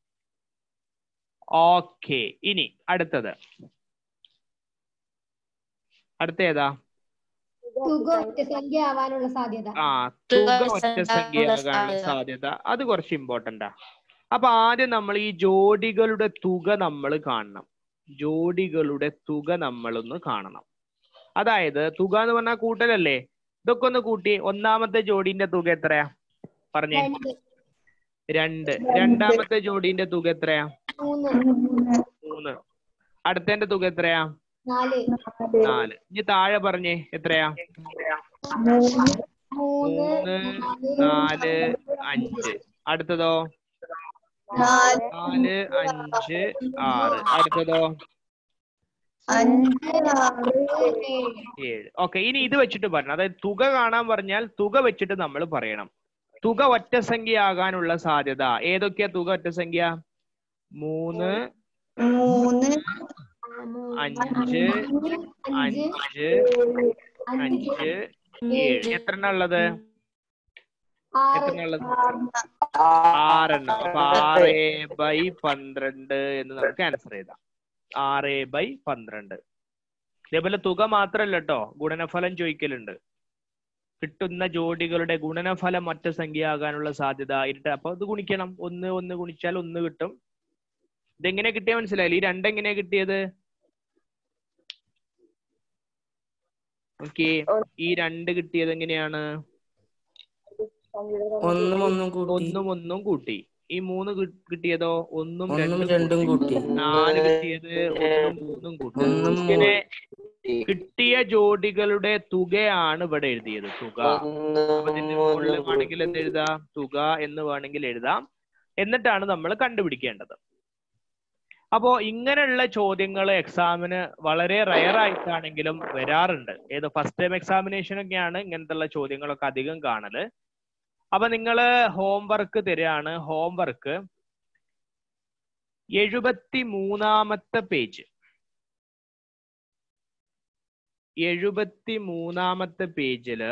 Speaker 2: ഓക്കെ ഇനി അടുത്തത് അടുത്ത ഏതാ
Speaker 4: തുക ഒറ്റസംഖ്യ ആവാനുള്ള സാധ്യത
Speaker 2: ആ തുക ഒറ്റ സംഖ്യയാകാനുള്ള സാധ്യത അത് കുറച്ച് ഇമ്പോർട്ടന്റാ അപ്പൊ ആദ്യം നമ്മൾ ഈ ജോഡികളുടെ തുക നമ്മൾ കാണണം ജോഡികളുടെ തുക നമ്മളൊന്ന് കാണണം അതായത് തുക എന്ന് പറഞ്ഞാൽ കൂട്ടലല്ലേ ഇതൊക്കെ ഒന്ന് കൂട്ടി ഒന്നാമത്തെ ജോഡിന്റെ തുക എത്രയാ പറഞ്ഞേ
Speaker 4: രണ്ട്
Speaker 2: രണ്ട് രണ്ടാമത്തെ ജോഡിന്റെ തുക എത്രയാ
Speaker 4: മൂന്ന്
Speaker 2: മൂന്ന് അടുത്തതിന്റെ തുക എത്രയാ
Speaker 4: നാല്
Speaker 2: നാല് ഇനി താഴെ പറഞ്ഞേ എത്രയാ
Speaker 4: മൂന്ന്
Speaker 2: മൂന്ന് നാല് അഞ്ച് അടുത്തതോ
Speaker 4: നാല്
Speaker 2: നാല് അഞ്ച് ആറ് അടുത്തതോ
Speaker 4: അഞ്ച് ആറ് ഏഴ്
Speaker 2: ഏഴ് ഓക്കെ ഇനി ഇത് വെച്ചിട്ട് പറഞ്ഞു അതായത് തുക കാണാൻ പറഞ്ഞാൽ തുക വെച്ചിട്ട് നമ്മൾ പറയണം തുക ഒറ്റ സംഖ്യ ആകാനുള്ള സാധ്യത ഏതൊക്കെയാ തുക ഒറ്റ സംഖ്യ മൂന്ന്
Speaker 4: മൂന്ന്
Speaker 2: അഞ്ച് അഞ്ച് അഞ്ച് ഏഴ് എത്ര എണ്ണ ഉള്ളത് എത്ര എണ്ണ ഉള്ളത് ആറെണ്ണം അപ്പൊ ആറ് ബൈ പന്ത്രണ്ട് എന്ന് നമുക്ക് ആൻസർ ചെയ്താം ആറ് ബൈ പന്ത്രണ്ട് ഇതേപോലെ തുക മാത്രല്ല കേട്ടോ ഗുണനഫലം ചോദിക്കലുണ്ട് കിട്ടുന്ന ജോഡികളുടെ ഗുണനഫലം ഒറ്റ സംഖ്യ ആകാനുള്ള സാധ്യത ഇരട്ട അപ്പൊ ഇത് ഗുണിക്കണം ഒന്ന് ഒന്ന് ഗുണിച്ചാൽ ഒന്ന് കിട്ടും ഇതെങ്ങനെ കിട്ടിയ മനസ്സിലായില്ല ഈ രണ്ടെങ്ങനെയാ കിട്ടിയത് ഓക്കെ ഈ രണ്ട് കിട്ടിയത് എങ്ങനെയാണ്
Speaker 5: ഒന്നും ഒന്നും കൂട്ടി
Speaker 2: ഒന്നും ഒന്നും കൂട്ടി ഈ മൂന്ന് കി- കിട്ടിയതോ ഒന്നും
Speaker 5: ഒന്നും
Speaker 2: രണ്ടും
Speaker 5: രണ്ടും കൂട്ടി
Speaker 2: നാല് കിട്ടിയത് ഒന്നും മൂന്നും കൂട്ടി
Speaker 5: ഒന്നും
Speaker 2: ഇങ്ങനെ കിട്ടിയ ജോഡികളുടെ തുകയാണ് ഇവിടെ എഴുതിയത് തുക അപ്പൊ ഇതിന്റെ മുകളിൽ വേണമെങ്കിൽ എന്ത് എഴുതാം തുക എന്ന് വേണമെങ്കിൽ എഴുതാം എന്നിട്ടാണ് നമ്മൾ കണ്ടുപിടിക്കേണ്ടത് അപ്പോ ഇങ്ങനെയുള്ള ചോദ്യങ്ങൾ എക്സാമിന് വളരെ റയർ ആയിട്ടാണെങ്കിലും വരാറുണ്ട് ഏത് ഫസ്റ്റ് ടൈം എക്സാമിനേഷൻ ഒക്കെയാണ് ഇങ്ങനത്തെ ചോദ്യങ്ങളൊക്കെ അധികം കാണല് അപ്പൊ നിങ്ങൾ ഹോംവർക്ക് തരികയാണ് ഹോംവർക്ക് എഴുപത്തി മൂന്നാമത്തെ പേജ് എഴുപത്തി മൂന്നാമത്തെ പേജില്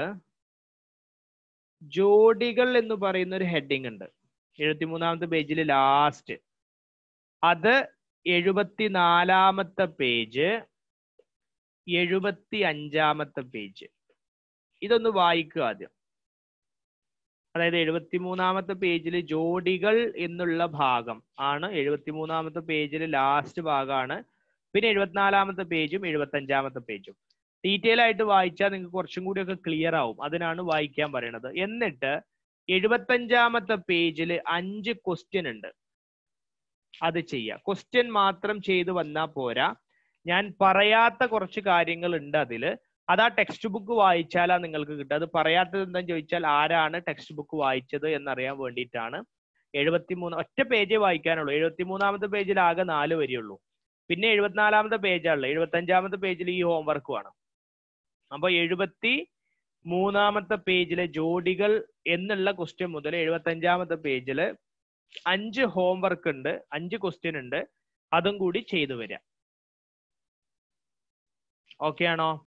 Speaker 2: ജോഡികൾ എന്ന് പറയുന്ന ഒരു ഹെഡിങ് ഉണ്ട് എഴുപത്തി മൂന്നാമത്തെ പേജിൽ ലാസ്റ്റ് അത് എഴുപത്തിനാലാമത്തെ പേജ് എഴുപത്തി അഞ്ചാമത്തെ പേജ് ഇതൊന്ന് വായിക്കുക ആദ്യം അതായത് എഴുപത്തി മൂന്നാമത്തെ പേജിൽ ജോഡികൾ എന്നുള്ള ഭാഗം ആണ് എഴുപത്തി മൂന്നാമത്തെ പേജിൽ ലാസ്റ്റ് ഭാഗമാണ് പിന്നെ എഴുപത്തിനാലാമത്തെ പേജും എഴുപത്തി അഞ്ചാമത്തെ പേജും ഡീറ്റെയിൽ ആയിട്ട് വായിച്ചാൽ നിങ്ങൾക്ക് കുറച്ചും കൂടി ഒക്കെ ക്ലിയർ ആവും അതിനാണ് വായിക്കാൻ പറയണത് എന്നിട്ട് എഴുപത്തഞ്ചാമത്തെ പേജിൽ അഞ്ച് ക്വസ്റ്റ്യൻ ഉണ്ട് അത് ചെയ്യുക ക്വസ്റ്റ്യൻ മാത്രം ചെയ്ത് വന്നാൽ പോരാ ഞാൻ പറയാത്ത കുറച്ച് കാര്യങ്ങൾ ഉണ്ട് അതിൽ അത് ആ ടെക്സ്റ്റ് ബുക്ക് വായിച്ചാലാ നിങ്ങൾക്ക് കിട്ടുക അത് പറയാത്തത് എന്താന്ന് ചോദിച്ചാൽ ആരാണ് ടെക്സ്റ്റ് ബുക്ക് വായിച്ചത് എന്നറിയാൻ വേണ്ടിയിട്ടാണ് എഴുപത്തിമൂന്ന് ഒറ്റ പേജേ വായിക്കാനുള്ളൂ എഴുപത്തിമൂന്നാമത്തെ പേജിൽ ആകെ നാല് വരിയുള്ളൂ പിന്നെ എഴുപത്തിനാലാമത്തെ പേജാണല്ലോ എഴുപത്തി അഞ്ചാമത്തെ പേജിൽ ഈ ഹോംവർക്ക് ആണ് അപ്പൊ എഴുപത്തി മൂന്നാമത്തെ പേജിലെ ജോഡികൾ എന്നുള്ള ക്വസ്റ്റ്യൻ മുതൽ എഴുപത്തി അഞ്ചാമത്തെ പേജില് അഞ്ച് ഹോംവർക്ക് ഉണ്ട് അഞ്ച് ക്വസ്റ്റ്യൻ ഉണ്ട് അതും കൂടി ചെയ്തു വരിക ഓക്കെ ആണോ